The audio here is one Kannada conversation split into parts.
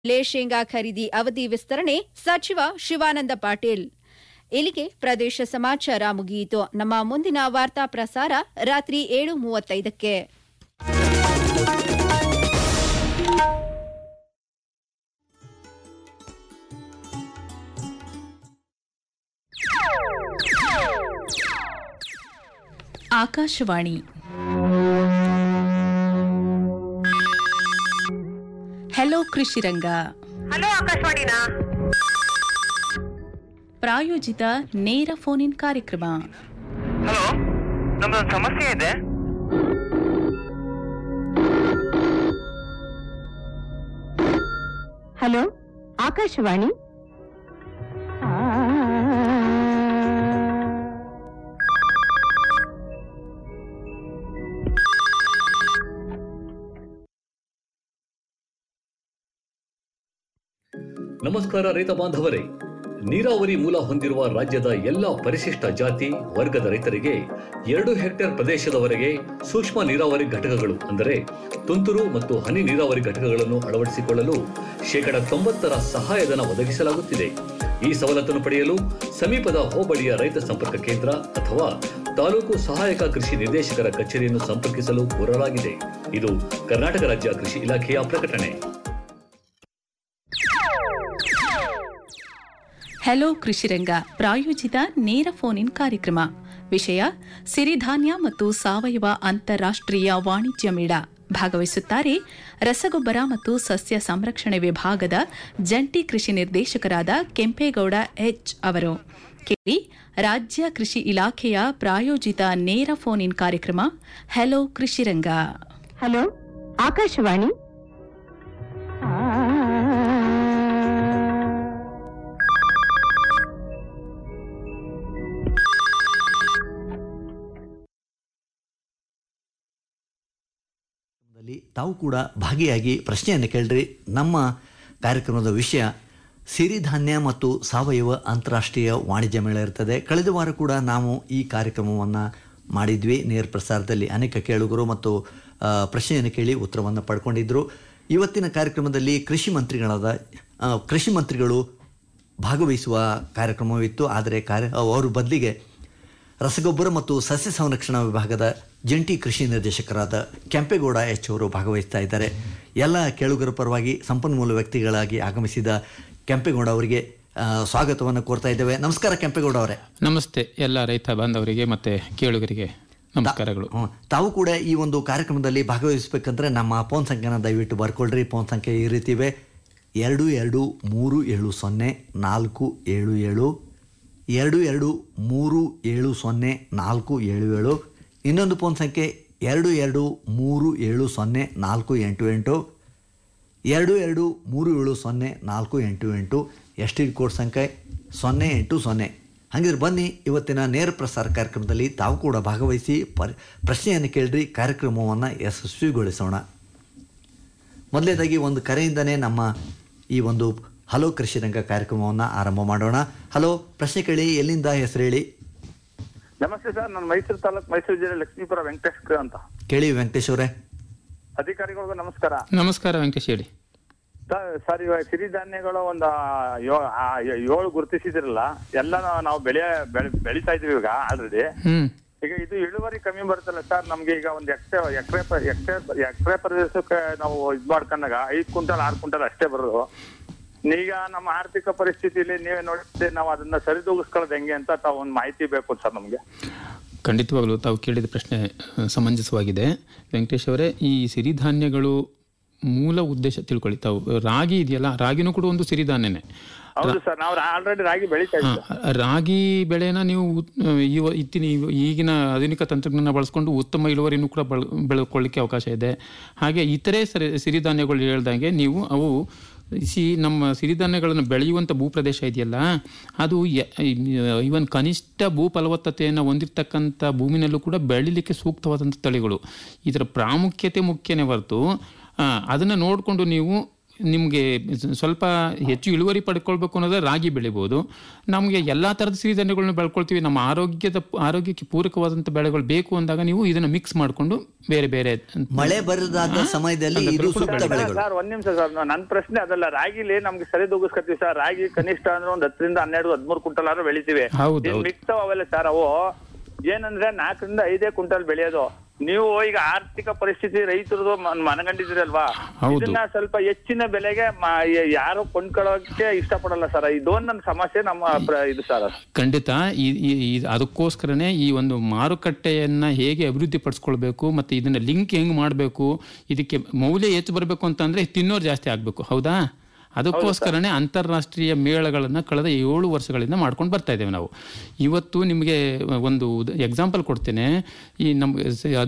ಲೇ ಶೇಂಗಾ ಖರೀದಿ ಅವಧಿ ವಿಸ್ತರಣೆ ಸಚಿವ ಶಿವಾನಂದ ಪಾಟೀಲ್ ಇಲ್ಲಿಗೆ ಪ್ರದೇಶ ಸಮಾಚಾರ ಮುಗಿಯಿತು ನಮ್ಮ ಮುಂದಿನ ವಾರ್ತಾ ಪ್ರಸಾರ ರಾತ್ರಿ ಏಳು ಮೂವತ್ತೈದಕ್ಕೆ ಆಕಾಶವಾಣಿ ಹೆಲೋ ಕೃಷಿರಂಗ ಹಲೋ ಆಕಾಶವಾಣಿನಾ ಪ್ರಾಯೋಜಿತ ನೇರ ಫೋನ್ ಇನ್ ಕಾರ್ಯಕ್ರಮ ಹಲೋ ನಮ್ದೊಂದು ಸಮಸ್ಯೆ ಇದೆ ಹಲೋ ಆಕಾಶವಾಣಿ ನಮಸ್ಕಾರ ರೈತ ಬಾಂಧವರೇ ನೀರಾವರಿ ಮೂಲ ಹೊಂದಿರುವ ರಾಜ್ಯದ ಎಲ್ಲ ಪರಿಶಿಷ್ಟ ಜಾತಿ ವರ್ಗದ ರೈತರಿಗೆ ಎರಡು ಹೆಕ್ಟೇರ್ ಪ್ರದೇಶದವರೆಗೆ ಸೂಕ್ಷ್ಮ ನೀರಾವರಿ ಘಟಕಗಳು ಅಂದರೆ ತುಂತುರು ಮತ್ತು ಹನಿ ನೀರಾವರಿ ಘಟಕಗಳನ್ನು ಅಳವಡಿಸಿಕೊಳ್ಳಲು ಶೇಕಡ ತೊಂಬತ್ತರ ಸಹಾಯಧನ ಒದಗಿಸಲಾಗುತ್ತಿದೆ ಈ ಸವಲತ್ತನ್ನು ಪಡೆಯಲು ಸಮೀಪದ ಹೋಬಳಿಯ ರೈತ ಸಂಪರ್ಕ ಕೇಂದ್ರ ಅಥವಾ ತಾಲೂಕು ಸಹಾಯಕ ಕೃಷಿ ನಿರ್ದೇಶಕರ ಕಚೇರಿಯನ್ನು ಸಂಪರ್ಕಿಸಲು ಕೋರಲಾಗಿದೆ ಇದು ಕರ್ನಾಟಕ ರಾಜ್ಯ ಕೃಷಿ ಇಲಾಖೆಯ ಪ್ರಕಟಣೆ ಹೆಲೋ ಕೃಷಿರಂಗ ಪ್ರಾಯೋಜಿತ ನೇರ ಫೋನ್ ಇನ್ ಕಾರ್ಯಕ್ರಮ ವಿಷಯ ಸಿರಿಧಾನ್ಯ ಮತ್ತು ಸಾವಯವ ಅಂತಾರಾಷ್ಟ್ರೀಯ ವಾಣಿಜ್ಯ ಮೇಳ ಭಾಗವಹಿಸುತ್ತಾರೆ ರಸಗೊಬ್ಬರ ಮತ್ತು ಸಸ್ಯ ಸಂರಕ್ಷಣೆ ವಿಭಾಗದ ಜಂಟಿ ಕೃಷಿ ನಿರ್ದೇಶಕರಾದ ಕೆಂಪೇಗೌಡ ಎಚ್ ಅವರು ಕೇಳಿ ರಾಜ್ಯ ಕೃಷಿ ಇಲಾಖೆಯ ಪ್ರಾಯೋಜಿತ ನೇರ ಫೋನ್ ಇನ್ ಕಾರ್ಯಕ್ರಮ ಹೆಲೋ ಕೃಷಿರಂಗ ಹಲೋ ಆಕಾಶವಾಣಿ ದಲ್ಲಿ ತಾವು ಕೂಡ ಭಾಗಿಯಾಗಿ ಪ್ರಶ್ನೆಯನ್ನು ಕೇಳ್ರಿ ನಮ್ಮ ಕಾರ್ಯಕ್ರಮದ ವಿಷಯ ಸಿರಿಧಾನ್ಯ ಮತ್ತು ಸಾವಯವ ಅಂತಾರಾಷ್ಟ್ರೀಯ ವಾಣಿಜ್ಯ ಮೇಳ ಇರ್ತದೆ ಕಳೆದ ವಾರ ಕೂಡ ನಾವು ಈ ಕಾರ್ಯಕ್ರಮವನ್ನು ಮಾಡಿದ್ವಿ ನೇರ ಪ್ರಸಾರದಲ್ಲಿ ಅನೇಕ ಕೇಳುಗರು ಮತ್ತು ಆ, ಪ್ರಶ್ನೆಯನ್ನು ಕೇಳಿ ಉತ್ತರವನ್ನು ಪಡ್ಕೊಂಡಿದ್ದರು ಇವತ್ತಿನ ಕಾರ್ಯಕ್ರಮದಲ್ಲಿ ಕೃಷಿ ಮಂತ್ರಿಗಳಾದ ಆ, ಕೃಷಿ ಮಂತ್ರಿಗಳು ಭಾಗವಹಿಸುವ ಕಾರ್ಯಕ್ರಮವಿತ್ತು ಆದರೆ ಕಾರ್ಯ ಅವರು ಬದಲಿಗೆ ರಸಗೊಬ್ಬರ ಮತ್ತು ಸಸ್ಯ ಸಂರಕ್ಷಣಾ ವಿಭಾಗದ ಜಂಟಿ ಕೃಷಿ ನಿರ್ದೇಶಕರಾದ ಕೆಂಪೇಗೌಡ ಎಚ್ ಅವರು ಭಾಗವಹಿಸ್ತಾ ಇದ್ದಾರೆ ಎಲ್ಲ ಕೇಳುಗರ ಪರವಾಗಿ ಸಂಪನ್ಮೂಲ ವ್ಯಕ್ತಿಗಳಾಗಿ ಆಗಮಿಸಿದ ಕೆಂಪೇಗೌಡ ಅವರಿಗೆ ಆ, ಸ್ವಾಗತವನ್ನು ಕೋರ್ತಾ ಇದ್ದೇವೆ ನಮಸ್ಕಾರ ಕೆಂಪೇಗೌಡ ಅವರೇ ನಮಸ್ತೆ ಎಲ್ಲ ರೈತ ಬಾಂಧವರಿಗೆ ಮತ್ತೆ ಕೇಳುಗರಿಗೆ ನಮಸ್ಕಾರಗಳು ಹ್ಮ್. ತಾವು ಕೂಡ ಈ ಒಂದು ಕಾರ್ಯಕ್ರಮದಲ್ಲಿ ಭಾಗವಹಿಸಬೇಕಂದ್ರೆ ನಮ್ಮ ಫೋನ್ ಸಂಖ್ಯೆನ ದಯವಿಟ್ಟು ಬರ್ಕೊಳ್ರಿ ಫೋನ್ ಸಂಖ್ಯೆ ಈ ರೀತಿ ಇವೆ ಎರಡು ಎರಡು ಮೂರು ಏಳು ಸೊನ್ನೆ ನಾಲ್ಕು ಏಳು ಏಳು ಎರಡು ಎರಡು ಮೂರು ಏಳು ಸೊನ್ನೆ ನಾಲ್ಕು ಏಳು ಏಳು ಇನ್ನೊಂದು ಫೋನ್ ಸಂಖ್ಯೆ ಎರಡು ಎರಡು ಮೂರು ಏಳು ಸೊನ್ನೆ ನಾಲ್ಕು ಎಂಟು ಎಂಟು ಎರಡು ಎರಡು ಮೂರು ಏಳು ಸೊನ್ನೆ ನಾಲ್ಕು ಎಂಟು ಎಂಟು ಎಸ್ ಟಿ ಕೋಡ್ ಸಂಖ್ಯೆ ಸೊನ್ನೆ ಎಂಟು ಸೊನ್ನೆ ಹಾಗಿದ್ರೆ ಬನ್ನಿ ಇವತ್ತಿನ ನೇರ ಪ್ರಸಾರ ಕಾರ್ಯಕ್ರಮದಲ್ಲಿ ತಾವು ಕೂಡ ಭಾಗವಹಿಸಿ ಪರಿ ಪ್ರಶ್ನೆಯನ್ನು ಕೇಳ್ರಿ ಕಾರ್ಯಕ್ರಮವನ್ನು ಯಶಸ್ವಿಗೊಳಿಸೋಣ ಮೊದಲನೇದಾಗಿ ಒಂದು ಕರೆಯಿಂದನೇ ನಮ್ಮ ಈ ಒಂದು ಹಲೋ ಕೃಷಿ ರಂಗ ಕಾರ್ಯಕ್ರಮವನ್ನು ಆರಂಭ ಮಾಡೋಣ ಹಲೋ ಪ್ರಶ್ನೆ ಕೇಳಿ ಎಲ್ಲಿಂದ ಹೆಸರು ಹೇಳಿ ನಮಸ್ತೆ ಸರ್ ನಾನು ಮೈಸೂರು ತಾಲೂಕು ಮೈಸೂರು ಜಿಲ್ಲೆ ಲಕ್ಷ್ಮೀಪುರ ವೆಂಕಟೇಶ್ ಅಂತ ಕೇಳಿ ವೆಂಕಟೇಶ್ ಅವರೇ ಅಧಿಕಾರಿಗಳಿಗೂ ನಮಸ್ಕಾರ ನಮಸ್ಕಾರ ವೆಂಕಟೇಶ್ ಹೇಳಿ ಸರ್ ಸರ್ ಇವಾಗ ಸಿರಿಧಾನ್ಯಗಳು ಒಂದು ಯೋ- ಆ, ಏಳು ಗುರುತಿಸಿದಿರಲ್ಲ ಎಲ್ಲ ನಾವು ಬೆಳೆ ಬೆಳೆ- ಬೆಳಿತಾ ಇದೀವಿ ಈಗ ಆಲ್ರೆಡಿ ಹ್ಮ್ ಈಗ ಇದು ಇಳುವರಿ ಕಮ್ಮಿ ಬರುತ್ತಲ್ಲ ಸರ್ ನಮ್ಗೆ ಈಗ ಒಂದು ಎಕ್ರೆ ಎಕರೆ ಎಕರೆ ಎಕರೆ ಪ್ರದೇಶಕ್ಕೆ ನಾವು ಇದ್ ಮಾಡ್ಕೊಂಡಾಗ ಐದ್ ಕ್ವಿಂಟಲ್ ಆರು ಕ್ವಿಂಟಲ್ ಅಷ್ಟೇ ಬರೋದು ಈಗ ನಮ್ಮ ಆರ್ಥಿಕ ಪರಿಸ್ಥಿತಿಯಲ್ಲಿ ನೀವೇ ನೋಡಿದ್ರೆ ನಾವು ಅದನ್ನ ಸರಿದೂಗಿಸ್ಕೊಳ್ಳೋದು ಹೆಂಗೆ ಅಂತ ತಾವು ಒಂದು ಮಾಹಿತಿ ಬೇಕು ಸರ್ ನಮ್ಗೆ ಖಂಡಿತವಾಗ್ಲೂ ತಾವು ಕೇಳಿದ ಪ್ರಶ್ನೆ ಆ, ಸಮಂಜಸವಾಗಿದೆ ವೆಂಕಟೇಶ್ ಅವರೇ ಈ ಸಿರಿಧಾನ್ಯಗಳು ಮೂಲ ಉದ್ದೇಶ ತಿಳ್ಕೊಳ್ಳಿ ತಾವು ರಾಗಿ ಇದೆಯಲ್ಲ ರಾಗಿನೂ ಕೂಡ ಒಂದು ಸಿರಿಧಾನ್ಯನೇ ಹೌದು ಸರ್ ನಾವು ಆಲ್ರೆಡಿ ರಾಗಿ ಬೆಳಿತಾ ಹಾ, ಇದ್ದೀವಿ ರಾಗಿ ಬೆಳೆನ ನೀವು ಉತ್- ಇವ ಇತ್ತಿನ ಇವ- ಈಗಿನ ಆಧುನಿಕ ತಂತ್ರಜ್ಞಾನ ಬಳಸ್ಕೊಂಡು ಉತ್ತಮ ಇಳುವರಿನೂ ಕೂಡ ಬಳ ಬೆಳ್ಕೊಳ್ಳಿಕ್ಕೆ ಅವಕಾಶ ಇದೆ ಹಾಗೆ ಇತರೆ ಸರಿ ಸಿರಿಧಾನ್ಯಗಳು ಹೇಳ್ದಂಗೆ ನೀವು ಅವು ಸಿ ನಮ್ಮ ಸಿರಿಧಾನ್ಯಗಳನ್ನು ಬೆಳೆಯುವಂಥ ಭೂಪ್ರದೇಶ ಇದೆಯಲ್ಲ ಅದು ಇವನ್ ಕನಿಷ್ಠ ಭೂ ಫಲವತ್ತತೆಯನ್ನು ಹೊಂದಿರತಕ್ಕಂಥ ಭೂಮಿನಲ್ಲೂ ಕೂಡ ಬೆಳಿಲಿಕ್ಕೆ ಸೂಕ್ತವಾದಂಥ ತಳಿಗಳು ಇದರ ಪ್ರಾಮುಖ್ಯತೆ ಮುಖ್ಯನೇ ಹೊರತು ಅದನ್ನು ನೋಡಿಕೊಂಡು ನೀವು ನಿಮಗೆ ಸ್ವಲ್ಪ ಹೆಚ್ಚು ಇಳುವರಿ ಪಡ್ಕೊಳ್ಬೇಕು ಅನ್ನೋದ್ರೆ ರಾಗಿ ಬೆಳಿಬೋದು ನಮಗೆ ಎಲ್ಲ ಥರದ ಸಿರಿಧಾನ್ಯಗಳನ್ನ ಬೆಳ್ಕೊಳ್ತೀವಿ ನಮ್ಮ ಆರೋಗ್ಯದ ಆರೋಗ್ಯಕ್ಕೆ ಪೂರಕವಾದಂಥ ಬೆಳೆಗಳು ಬೇಕು ಅಂದಾಗ ನೀವು ಇದನ್ನು ಮಿಕ್ಸ್ ಮಾಡಿಕೊಂಡು ಬೇರೆ ಬೇರೆ ಮಳೆ ಬರದಾದ ಸಮಯದಲ್ಲಿ ಇದು ಸೂಕ್ತ ಬೆಳೆಗಳು ಸರ್ ಒಂದ್ ನಿಮಿಷ ಸರ್ ನನ್ನ ಪ್ರಶ್ನೆ ಅದಲ್ಲ ರಾಗಿಲಿ ನಮ್ಗೆ ಸರಿ ದೂಗಿಸ್ಕೊತೀವಿ ಸರ್ ರಾಗಿ ಕನಿಷ್ಠ ಅಂದ್ರೆ ಒಂದ್ ಹತ್ತರಿಂದ ಹನ್ನೆರಡು ಹದಿಮೂರು ಕ್ವಿಂಟಲ್ ಆದ್ರೂ ಬೆಳಿತೀವಿ ಹೌದು, ಹೌದು. ಮಿಕ್ಸ್ ಅವೆಲ್ಲ ಸರ್ ಅವು ಏನಂದ್ರೆ ನಾಲ್ಕರಿಂದ ಐದೇ ಕ್ವಿಂಟಲ್ ಬೆಳೆಯೋದು ನೀವು ಈಗ ಆರ್ಥಿಕ ಪರಿಸ್ಥಿತಿ ರೈತರದು ಮನಗಂಡಿದ್ದೀರಲ್ವಾ ಹೌದು. ಇದನ್ನ ಸ್ವಲ್ಪ ಹೆಚ್ಚಿನ ಬೆಲೆಗೆ ಮ- ಯ- ಯಾರು ಕೊಂಡ್ಕೊಳ್ಳೋಕೆ ಇಷ್ಟಪಡಲ್ಲ ಸರ್ ಇದೊಂದು ನನ್ನ ಸಮಸ್ಯೆ ನಮ್ಮ ಪ್ರ- ಇದು ಸರ್ ಖಂಡಿತ ಈ- ಈ- ಈ- ಅದಕ್ಕೋಸ್ಕರನೇ ಈ ಒಂದು ಮಾರುಕಟ್ಟೆಯನ್ನ ಹೇಗೆ ಅಭಿವೃದ್ಧಿ ಪಡಿಸ್ಕೊಳ್ಬೇಕು ಮತ್ತೆ ಇದನ್ನ ಲಿಂಕ್ ಹೆಂಗ್ ಮಾಡಬೇಕು ಇದಕ್ಕೆ ಮೌಲ್ಯ ಹೆಚ್ಚು ಬರಬೇಕು ಅಂತಂದ್ರೆ ತಿನ್ನೋರು ಜಾಸ್ತಿ ಆಗ್ಬೇಕು ಹೌದಾ ಅದಕ್ಕೋಸ್ಕರನೇ ಅಂತಾರಾಷ್ಟ್ರೀಯ ಮೇಳಗಳನ್ನ ಕಳೆದ ಏಳು ವರ್ಷಗಳಿಂದ ಮಾಡ್ಕೊಂಡು ಬರ್ತಾ ಇದ್ದೇವೆ ನಾವು ಇವತ್ತು ನಿಮಗೆ ಒಂದು ಎಕ್ಸಾಂಪಲ್ ಕೊಡ್ತೇನೆ ಈ ನಮ್ಮ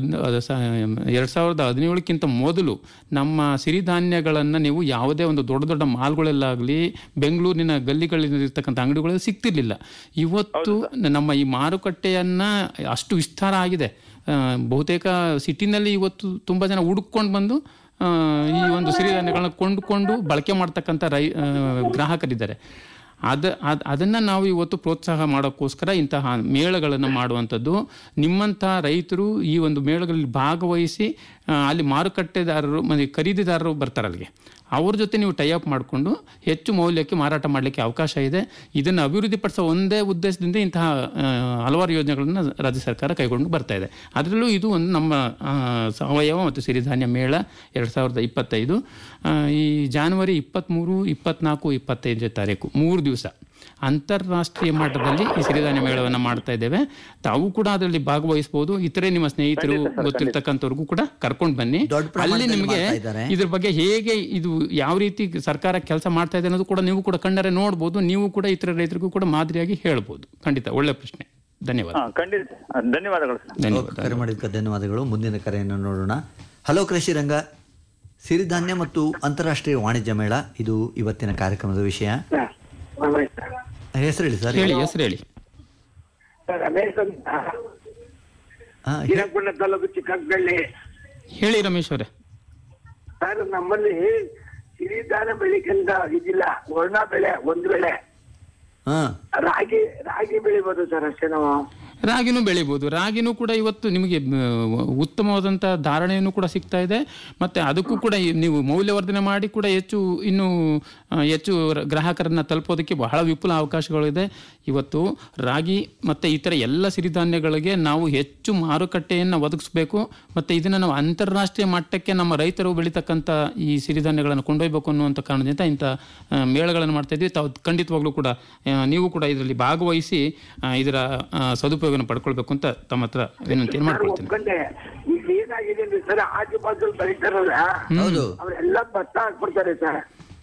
ಎರಡು ಸಾವಿರದ ಹದಿನೇಳಕ್ಕಿಂತ ಮೊದಲು ನಮ್ಮ ಸಿರಿಧಾನ್ಯಗಳನ್ನು ನೀವು ಯಾವುದೇ ಒಂದು ದೊಡ್ಡ ದೊಡ್ಡ ಮಾಲ್ಗಳಲ್ಲಾಗಲಿ ಬೆಂಗಳೂರಿನ ಗಲ್ಲಿಗಳಲ್ಲಿರ್ತಕ್ಕಂಥ ಅಂಗಡಿಗಳಲ್ಲಿ ಸಿಗ್ತಿರ್ಲಿಲ್ಲ ಇವತ್ತು ನಮ್ಮ ಈ ಮಾರುಕಟ್ಟೆಯನ್ನ ಅಷ್ಟು ವಿಸ್ತಾರ ಆಗಿದೆ ಆ, ಬಹುತೇಕ ಸಿಟಿನಲ್ಲಿ ಇವತ್ತು ತುಂಬ ಜನ ಹುಡುಕೊಂಡು ಬಂದು ಆ, ಈ ಒಂದು ಸಿರಿಧಾನ್ಯಗಳನ್ನ ಕೊಂಡುಕೊಂಡು ಬಳಕೆ ಮಾಡ್ತಕ್ಕಂಥ ರೈ ಆ, ಗ್ರಾಹಕರಿದ್ದಾರೆ ಅದ ಅದ್ ಅದನ್ನು ನಾವು ಇವತ್ತು ಪ್ರೋತ್ಸಾಹ ಮಾಡೋಕ್ಕೋಸ್ಕರ ಇಂತಹ ಮೇಳಗಳನ್ನು ಮಾಡುವಂಥದ್ದು ನಿಮ್ಮಂಥ ರೈತರು ಈ ಒಂದು ಮೇಳಗಳಲ್ಲಿ ಭಾಗವಹಿಸಿ ಆ, ಅಲ್ಲಿ ಮಾರುಕಟ್ಟೆದಾರರು ಮತ್ತು ಖರೀದಿದಾರರು ಬರ್ತಾರೆ ಅಲ್ಲಿಗೆ ಅವ್ರ ಜೊತೆ ನೀವು ಟೈ ಅಪ್ ಮಾಡಿಕೊಂಡು ಹೆಚ್ಚು ಮೌಲ್ಯಕ್ಕೆ ಮಾರಾಟ ಮಾಡಲಿಕ್ಕೆ ಅವಕಾಶ ಇದೆ ಇದನ್ನು ಅಭಿವೃದ್ಧಿಪಡಿಸೋ ಒಂದೇ ಉದ್ದೇಶದಿಂದ ಇಂತಹ ಆ, ಹಲವಾರು ಯೋಜನೆಗಳನ್ನು ರಾಜ್ಯ ಸರ್ಕಾರ ಕೈಗೊಂಡು ಬರ್ತಾ ಇದೆ ಅದರಲ್ಲೂ ಇದು ಒಂದು ನಮ್ಮ ಆ, ಸಾವಯವ ಮತ್ತು ಸಿರಿಧಾನ್ಯ ಮೇಳ ಎರಡು ಸಾವಿರದ ಇಪ್ಪತ್ತೈದು ಆ, ಈ ಜಾನ್ವರಿ ಇಪ್ಪತ್ತ್ಮೂರು ಇಪ್ಪತ್ನಾಲ್ಕು ಇಪ್ಪತ್ತೈದನೇ ತಾರೀಕು ಮೂರು ದಿವಸ ಅಂತಾರಾಷ್ಟ್ರೀಯ ಮಟ್ಟದಲ್ಲಿ ಈ ಸಿರಿಧಾನ್ಯ ಮೇಳವನ್ನು ಮಾಡ್ತಾ ಇದ್ದೇವೆ ತಾವು ಕೂಡ ಅದರಲ್ಲಿ ಭಾಗವಹಿಸಬಹುದು ಇತರೆ ನಿಮ್ಮ ಸ್ನೇಹಿತರು ಗೊತ್ತಿರ್ತಕ್ಕಂಥವ್ರಿಗೂ ಕೂಡ ಕರ್ಕೊಂಡು ಬನ್ನಿ ದೊಡ್ಡ ಅಲ್ಲಿ ಪ್ರಮಾಣದಲ್ಲಿ ನಿಮಗೆ ಮಾಡ್ತಾ ಇದ್ದಾರೆ. ಇದ್ರ ಬಗ್ಗೆ ಹೇಗೆ ಇದು ಯಾವ ರೀತಿ ಸರ್ಕಾರ ಕೆಲಸ ಮಾಡ್ತಾ ಇದೆ ಅನ್ನೋದು ಕೂಡ ನೀವು ಕೂಡ ಕಣ್ಣರೆ ನೋಡ್ಬೋದು ನೀವು ಕೂಡ ಇತರ ರೈತರಿಗೂ ಕೂಡ ಮಾದರಿಯಾಗಿ ಹೇಳ್ಬೋದು ಖಂಡಿತ ಒಳ್ಳೆ ಪ್ರಶ್ನೆ ಧನ್ಯವಾದ ಹಾ ಖಂಡಿತ ಧನ್ಯವಾದಗಳು ಸರ್ ಧನ್ಯವಾದ ಕರೆ ಮಾಡಿದ್ದಕ್ಕೆ ಧನ್ಯವಾದಗಳು ಮುಂದಿನ ಕರೆಯನ್ನು ನೋಡೋಣ ಹಲೋ ಕೃಷಿ ರಂಗ ಸಿರಿಧಾನ್ಯ ಮತ್ತು ಅಂತಾರಾಷ್ಟ್ರೀಯ ವಾಣಿಜ್ಯ ಮೇಳ ಇದು ಇವತ್ತಿನ ಕಾರ್ಯಕ್ರಮದ ವಿಷಯ ಹೆಸರು ಹೇಳಿ ಸರ್ ಹೇಳಿ ಹೆಸರು ಹೇಳಿ ಹಾ, ಹೇ- ಹಿರಕೊಂಡ ತಾಲೂಕು ಚಿಕ್ಕಂಗಳ್ಳಿ ಹೇಳಿ ರಮೇಶ್ ಅವರೇ ಸರ್ ನಮ್ಮಲ್ಲಿ ಸಿರಿಧಾನ ಬೆಳಿಕಂತ ಇದಿಲ್ಲ ವರ್ಣ ಬೆಳೆ ಒಂದು ಬೆಳೆ ಹಾ ರಾಗಿ ರಾಗಿ ಬೆಳಿಬೋದು ಸರ್ ಅಷ್ಟೇ ನಾವು ರಾಗಿನೂ ಬೆಳಿಬೋದು ರಾಗಿನೂ ಕೂಡ ಇವತ್ತು ನಿಮಗೆ ಮ್, ಉತ್ತಮವಾದಂಥ ಧಾರಣೆಯನ್ನು ಕೂಡ ಸಿಗ್ತಾ ಇದೆ ಮತ್ತು ಅದಕ್ಕೂ ಕೂಡ ಈ ನೀವು ಮೌಲ್ಯವರ್ಧನೆ ಮಾಡಿ ಕೂಡ ಹೆಚ್ಚು ಇನ್ನೂ ಆ, ಹೆಚ್ಚು ರ- ಗ್ರಾಹಕರನ್ನ ತಲುಪೋದಕ್ಕೆ ಬಹಳ ವಿಪುಲ ಅವಕಾಶಗಳಿದೆ ಇವತ್ತು ರಾಗಿ ಮತ್ತು ಇತರ ಎಲ್ಲ ಸಿರಿಧಾನ್ಯಗಳಿಗೆ ನಾವು ಹೆಚ್ಚು ಮಾರುಕಟ್ಟೆಯನ್ನು ಒದಗಿಸ್ಬೇಕು ಮತ್ತು ಇದನ್ನು ನಾವು ಅಂತಾರಾಷ್ಟ್ರೀಯ ಮಟ್ಟಕ್ಕೆ ನಮ್ಮ ರೈತರು ಬೆಳೀತಕ್ಕಂಥ ಈ ಸಿರಿಧಾನ್ಯಗಳನ್ನು ಕೊಂಡೊಯ್ಯಬೇಕು ಅನ್ನುವಂಥ ಕಾರಣದಿಂದ ಇಂಥ ಆ, ಮೇಳಗಳನ್ನು ಮಾಡ್ತಾ ಇದ್ವಿ ತಾವು ಖಂಡಿತವಾಗ್ಲೂ ಕೂಡ ಆ, ನೀವು ಕೂಡ ಇದರಲ್ಲಿ ಭಾಗವಹಿಸಿ ಆ, ಇದರ ಆ, ಸದುಪಯೋಗನ ಪಡ್ಕೊಳ್ಬೇಕು ಅಂತ ತಮ್ಮ ಹತ್ರ ವಿನಂತಿಯನ್ನು ಮಾಡ್ಕೊಳ್ತೇನೆ ಒಪ್ಕೊಂಡೆ ಈಗ ಏನಾಗಿದೆ ಅಂದ್ರೆ ಸರ್ ಆಜು ಬಾಜು ಬೆಳಿತಾರಲ್ಲ ಹೌದು ಅವರೆಲ್ಲ ಭತ್ತ ಹಾಕ್ಬಿಡ್ತಾರೆ ಸರ್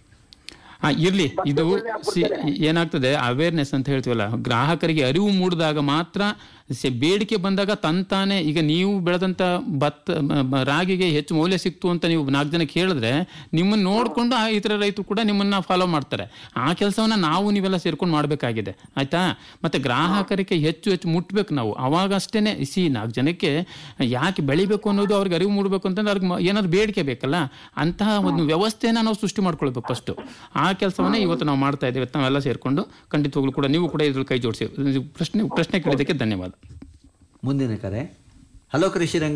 ಆ, ಇರ್ಲಿ ಇದು ಸಿ- ಏನಾಗ್ತದೆ ಅವೇರ್ನೆಸ್ ಅಂತ ಹೇಳ್ತೀವಲ್ಲ ಗ್ರಾಹಕರಿಗೆ ಅರಿವು ಮೂಡಿದಾಗ ಮಾತ್ರ ಸ- ಬೇಡಿಕೆ ಬಂದಾಗ ತಂತಾನೆ ಈಗ ನೀವು ಬೆಳೆದಂತ ಭತ್ತ ಮ- ಮ- ರಾಗಿಗೆ ಹೆಚ್ಚು ಮೌಲ್ಯ ಸಿಕ್ತು ಅಂತ ನೀವು ನಾಲ್ಕು ಜನಕ್ಕೆ ಹೇಳಿದ್ರೆ ನಿಮ್ಮನ್ನ ನೋಡ್ಕೊಂಡು ಆ ಇತರ ರೈತರು ಕೂಡ ನಿಮ್ಮನ್ನ ಫಾಲೋ ಮಾಡ್ತಾರೆ ಆ ಕೆಲಸವನ್ನ ನಾವು ನೀವೆಲ್ಲ ಸೇರ್ಕೊಂಡು ಮಾಡಬೇಕಾಗಿದೆ ಆಯ್ತಾ ಮತ್ತೆ ಗ್ರಾಹಕರಿಗೆ ಹೆಚ್ಚು ಹೆಚ್ಚು ಮುಟ್ಬೇಕು ನಾವು ಅವಾಗ ಅಷ್ಟೇನೆ ಸಿ ನಾಲ್ಕು ಜನಕ್ಕೆ ಯಾಕೆ ಬೆಳಿಬೇಕು ಅನ್ನೋದು ಅವ್ರಿಗೆ ಅರಿವು ಮೂಡಬೇಕು ಅಂತಂದ್ರೆ ಅವ್ರಿಗೆ ಮ- ಏನಾದ್ರು ಬೇಡಿಕೆ ಬೇಕಲ್ಲ ಅಂತಹ ಒಂದು ವ್ಯವಸ್ಥೆನ ನಾವು ಸೃಷ್ಟಿ ಮಾಡ್ಕೊಳ್ಬೇಕು ಫಸ್ಟು ಆ ಕೆಲಸವನ್ನ ಇವತ್ತು ನಾವು ಮಾಡ್ತಾ ಇದ್ದೇವೆ ನಾವೆಲ್ಲ ಸೇರ್ಕೊಂಡು ಖಂಡಿತವಾಗ್ಲೂ ಕೂಡ ನೀವು ಕೂಡ ಇದ್ರಲ್ಲಿ ಕೈ ಜೋಡಿಸಿ ಇದು ಪ್ರಶ್ನೆ ಪ್ರಶ್ನೆ ಕೇಳಿದ್ದಕ್ಕೆ ಧನ್ಯವಾದ ಮುಂದಿನ ಕರೆ ಹಲೋ ಕೃಷಿ ರಂಗ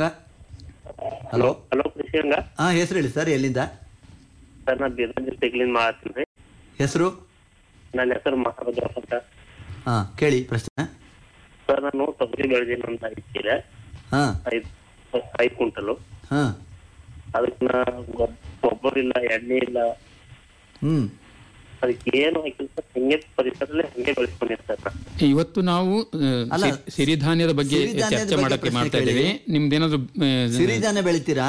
ಹಲೋ ಹಲೋ ಕೃಷಿರಂಗ ಹಾ ಹೆಸರು ಹೇಳಿ ಸರ್ ಎಲ್ಲಿಂದ ಸರ್ ನಾನು ಬೀದರ್ ಡಿಸ್ಟಿಕ್ಲಿಂದ ಮಾಡ್ತೀನಿ ರೀ ಹೆಸರು ನನ್ನ ಹೆಸರು ಮಹಾಭದ್ರಪ್ಪ ಅಂತ ಹಾ ಕೇಳಿ ಪ್ರಶ್ನೆ ಸರ್ ನಾನು ತೊಗರಿ ಬೆಳೆದೀನಿ ಅಂತ ಇದ್ದೀರ ಹಾ ಐದ್ ಐದ್ ಕ್ವಿಂಟಲು ಹಾ ಅದಕ್ಕೆ ನಾ ಗೊಬ್- ಗೊಬ್ಬರ ಇಲ್ಲ ಎಣ್ಣೆ ಇಲ್ಲ ಹ್ಮ್ ಅದಕ್ಕೆ ಏನು ಹಾಕಿಲ್ಲ ಸರ್ ಹಂಗೆ ಪರಿಸರದಲ್ಲಿ ಹಂಗೆ ಬೆಳೆಸ್ಕೊಂಡಿರಿ ಸರ್ ನಾ. ಇವತ್ತು ನಾವು ಆ, ಅಲ್ಲ, ಸಿ- ಸಿರಿಧಾನ್ಯದ ಬಗ್ಗೆ ಸಿರಿಧಾನ್ಯದ ಚರ್ಚೆ ಬಗ್ಗೆ ಮಾಡಕ್ಕೆ ಪ್ರಶ್ನೆ ಮಾಡ್ತಾ ಇದ್ದೀವಿ ಕೇಳಿ. ನಿಮ್ದೇನಾದ್ರು ಆ, ಸಿರಿಧಾನ್ಯ ಬೆಳಿತೀರಾ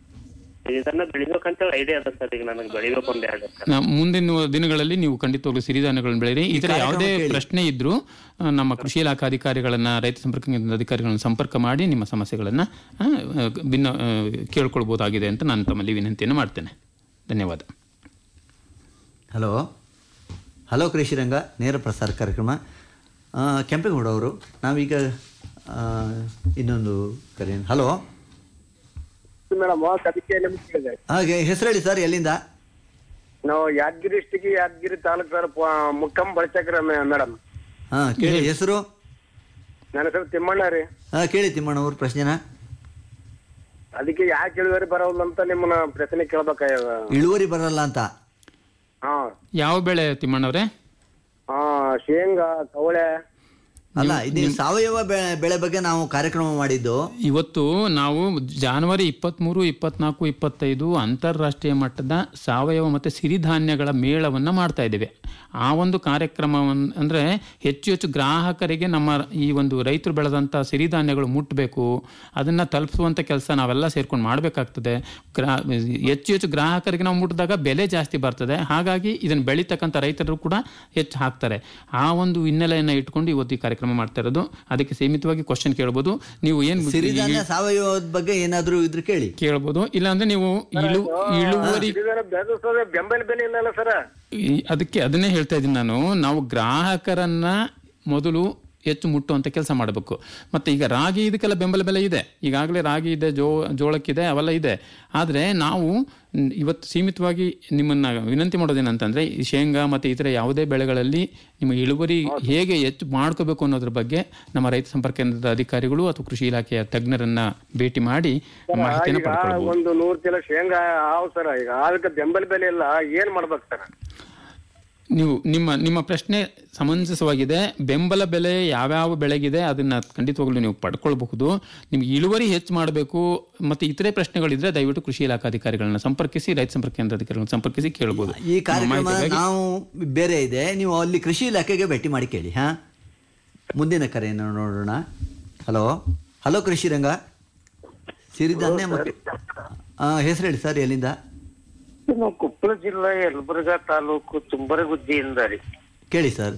ಇದನ್ನ ಬೆಳಿಬೇಕಂತ ಐಡಿಯಾ ಅದ ಸರ್ ಈಗ ನನಗೆ ಬೆಳಿಬೇಕು ಒಂದ್ ಎರಡು ಎಕರೆ. ನಾ- ಮುಂದಿನ ದಿನಗಳಲ್ಲಿ ನೀವು ಖಂಡಿತವಾಗ್ಲೂ ಸಿರಿಧಾನ್ಯಗಳನ್ನು ಬೆಳೆಯಿರಿ ಈ ತರ ಕಾರ್ಯಕ್ರಮ ಯಾವುದೇ ಕೇಳಿ. ಪ್ರಶ್ನೆ ಇದ್ರೂ ಆ, ನಮ್ಮ ಕೃಷಿ ಇಲಾಖಾ ಅಧಿಕಾರಿಗಳನ್ನ ರೈತ ಸಂಪರ್ಕ ಕೇಂದ್ರದ ಅಧಿಕಾರಿಗಳನ್ನ ಸಂಪರ್ಕ ಮಾಡಿ ನಿಮ್ಮ ಸಮಸ್ಯೆಗಳನ್ನ ಆ, ಆ, ಭಿನ್ನ ಆ, ಕೇಳ್ಕೊಳ್ಬೋದಾಗಿದೆ ಅಂತ ನಾನು ತಮ್ಮಲ್ಲಿ ವಿನಂತಿಯನ್ನು ಮಾಡ್ತೇನೆ ಧನ್ಯವಾದ ಹಲೋ ಹಲೋ ಕೃಷಿ ರಂಗ ನೇರ ಪ್ರಸಾರ ಕಾರ್ಯಕ್ರಮ ಆ, ಕೆಂಪೇಗೌಡ ಅವರು ನಾವೀಗ ಆ, ಇನ್ನೊಂದು ಕರೆ ಹಲೋ ಮೇಡಮ್ ಕದಿಕೆಯಲ್ಲಿ ಮುಟ್ಟಿದೆ ಹಾಗೆ ಹೆಸರು ಹೇಳಿ ಸರ್ ಎಲ್ಲಿಂದ ನಾವು ಯಾದಗಿರಿ ಡಿಸ್ಟಿಕ್ ಯಾದಗಿರಿ ತಾಲೂಕ್ ಸರ್ ಮುಕ್ಕಂ ಬಳಚಕ್ರ ಮೇಡಮ್ ಹಾ ಕೇಳಿ ಹೆಸರು ನನ್ನ ಹೆಸರು ತಿಮ್ಮಣ್ಣ ರೀ ಹಾ ಕೇಳಿ ತಿಮ್ಮಣ್ಣ ಅವ್ರ ಪ್ರಶ್ನೆನ ಅದಕ್ಕೆ ಯಾಕೆ ಇಳುವರಿ ಬರೋಲ್ಲ ಅಂತ ನಿಮ್ಮನ್ನ ಪ್ರಶ್ನೆ ಕೇಳ್ಬೇಕಾಗ್ಯದ ಇಳುವರಿ ಬರಲ್ಲ ಅಂತ ಹಾ ಯಾವ ಬೆಳೆ ತಿಮ್ಮಣ್ಣವ್ರೆ ಹಾ ಶೇಂಗಾ ಕವಳೆ ಅಲ್ಲ ಇದು ಸಾವಯವ ಬೆ- ಬೆಳೆ ಬಗ್ಗೆ ನಾವು ಕಾರ್ಯಕ್ರಮ ಮಾಡಿದ್ದು ಇವತ್ತು ನಾವು ಜಾನ್ವರಿ ಇಪ್ಪತ್ತ್ಮೂರು ಇಪ್ಪತ್ನಾಲ್ಕು ಇಪ್ಪತ್ತೈದು ಅಂತಾರಾಷ್ಟ್ರೀಯ ಮಟ್ಟದ ಸಾವಯವ ಮತ್ತು ಸಿರಿಧಾನ್ಯಗಳ ಮೇಳವನ್ನು ಮಾಡ್ತಾ ಇದ್ದೇವೆ ಆ ಒಂದು ಕಾರ್ಯಕ್ರಮವನ್ನು ಅಂದರೆ ಹೆಚ್ಚು ಹೆಚ್ಚು ಗ್ರಾಹಕರಿಗೆ ನಮ್ಮ ಈ ಒಂದು ರೈತರು ಬೆಳೆದಂಥ ಸಿರಿಧಾನ್ಯಗಳು ಮುಟ್ಟಬೇಕು ಅದನ್ನು ತಲುಪಿಸುವಂಥ ಕೆಲಸ ನಾವೆಲ್ಲ ಸೇರ್ಕೊಂಡು ಮಾಡಬೇಕಾಗ್ತದೆ ಗ್ರಾ ಹೆಚ್ಚು ಹೆಚ್ಚು ಗ್ರಾಹಕರಿಗೆ ನಾವು ಮುಟ್ಟಿದಾಗ ಬೆಲೆ ಜಾಸ್ತಿ ಬರ್ತದೆ ಹಾಗಾಗಿ ಇದನ್ನು ಬೆಳೀತಕ್ಕಂಥ ರೈತರು ಕೂಡ ಹೆಚ್ಚು ಹಾಕ್ತಾರೆ ಆ ಒಂದು ಹಿನ್ನೆಲೆಯನ್ನು ಇಟ್ಕೊಂಡು ಇವತ್ತು ಈ ಕಾರ್ಯಕ್ರಮ ಮಾಡ್ತಾ ಇರೋದು ಅದಕ್ಕೆ ಸೀಮಿತವಾಗಿ ಕ್ವಶನ್ ಕೇಳ್ಬೋದು ನೀವು ಏನು ಸಿರಿಧಾನ್ಯ ಸಾವಯವದ ಬಗ್ಗೆ ಏನಾದ್ರೂ ಇದ್ರೆ ಕೇಳಿ ಕೇಳ್ಬೋದು ಇಲ್ಲಾಂದ್ರೆ ನೀವು ಇಳು ಇಳುವರಿ ಬೆಳೆಸೋದ್ರೆ ಬೆಂಬಲ ಬೆಲೆ ಇಲ್ಲಲ್ಲ ಸರ್ ಈ- ಅದಕ್ಕೆ ಅದನ್ನೇ ಹೇಳ್ತಾ ಇದ್ದೀನಿ ನಾನು ನಾವು ಗ್ರಾಹಕರನ್ನ ಮೊದಲು ಹೆಚ್ಚು ಮುಟ್ಟುವಂಥ ಕೆಲಸ ಮಾಡಬೇಕು ಮತ್ತು ಈಗ ರಾಗಿ ಇದಕ್ಕೆಲ್ಲ ಬೆಂಬಲ ಬೆಲೆ ಇದೆ ಈಗಾಗಲೇ ರಾಗಿ ಇದೆ ಜೋ ಜೋಳಕ್ಕಿದೆ ಅವೆಲ್ಲ ಇದೆ ಆದರೆ ನಾವು ನ್- ಇವತ್ತು ಸೀಮಿತವಾಗಿ ನಿಮ್ಮನ್ನು ವಿನಂತಿ ಮಾಡೋದೇನಂತಂದರೆ ಈ ಶೇಂಗಾ ಮತ್ತು ಇತರ ಯಾವುದೇ ಬೆಳೆಗಳಲ್ಲಿ ನಿಮ್ಮ ಇಳುವರಿ ಹೇಗೆ ಹೆಚ್ಚು ಮಾಡ್ಕೋಬೇಕು ಅನ್ನೋದ್ರ ಬಗ್ಗೆ ನಮ್ಮ ರೈತ ಸಂಪರ್ಕ ಕೇಂದ್ರದ ಅಧಿಕಾರಿಗಳು ಅಥವಾ ಕೃಷಿ ಇಲಾಖೆಯ ತಜ್ಞರನ್ನ ಭೇಟಿ ಮಾಡಿ ಮಾಹಿತಿಯನ್ನು ಈಗ ಪಡ್ಕೊಳ್ಬೋದು ಒಂದು ನೂರ್ ಕಿಲೋ ಶೇಂಗಾ ಆವ್ ಸರ್ ಈಗ ಅದಕ್ಕೆ ಬೆಂಬಲ ಬೆಲೆ ಇಲ್ಲ ಏನ್ ಮಾಡ್ಬೇಕು ಸರ್ ನೀವು ನಿಮ್ಮ ನಿಮ್ಮ ಪ್ರಶ್ನೆ ಸಮಂಜಸವಾಗಿದೆ ಬೆಂಬಲ ಬೆಲೆ ಯಾವ್ಯಾವ ಬೆಳೆಗಿದೆ ಅದನ್ನ ಖಂಡಿತವಾಗ್ಲೂ ನೀವು ಪಡ್ಕೊಳ್ಬಹುದು ನಿಮ್ಗೆ ಇಳುವರಿ ಹೆಚ್ಚು ಮಾಡಬೇಕು ಮತ್ತೆ ಇತರೆ ಪ್ರಶ್ನೆಗಳಿದ್ರೆ ದಯವಿಟ್ಟು ಕೃಷಿ ಇಲಾಖಾಧಿಕಾರಿಗಳನ್ನ ಸಂಪರ್ಕಿಸಿ ರೈತ ಸಂಪರ್ಕ ಕೇಂದ್ರ ಅಧಿಕಾರಿಗಳನ್ನ ಸಂಪರ್ಕಿಸಿ ಕೇಳಬಹುದು ಈ ಕಾರ್ಯಕ್ರಮ ನಾವು ಬೇರೆ ಇದೆ ನೀವು ಅಲ್ಲಿ ಕೃಷಿ ಇಲಾಖೆಗೆ ಭೇಟಿ ಮಾಡಿ ಕೇಳಿ ಹಾ ಮುಂದಿನ ಕರೆಯನ್ನು ನೋಡೋಣ ಹಲೋ ಹಲೋ ಕೃಷಿ ರಂಗ ಸಿರಿಧಾನ್ಯ ಮತ್ತು ಹೆಸರು ಹೇಳಿ ಸರ್ ಎಲ್ಲಿಂದ ನಾವು ಕೊಪ್ಪಳ ಜಿಲ್ಲಾ ಯಲಬುರ್ಗಾ ತಾಲೂಕು ತುಂಬರಗುದ್ದಿಯಿಂದ ರೀ ಕೇಳಿ ಸರ್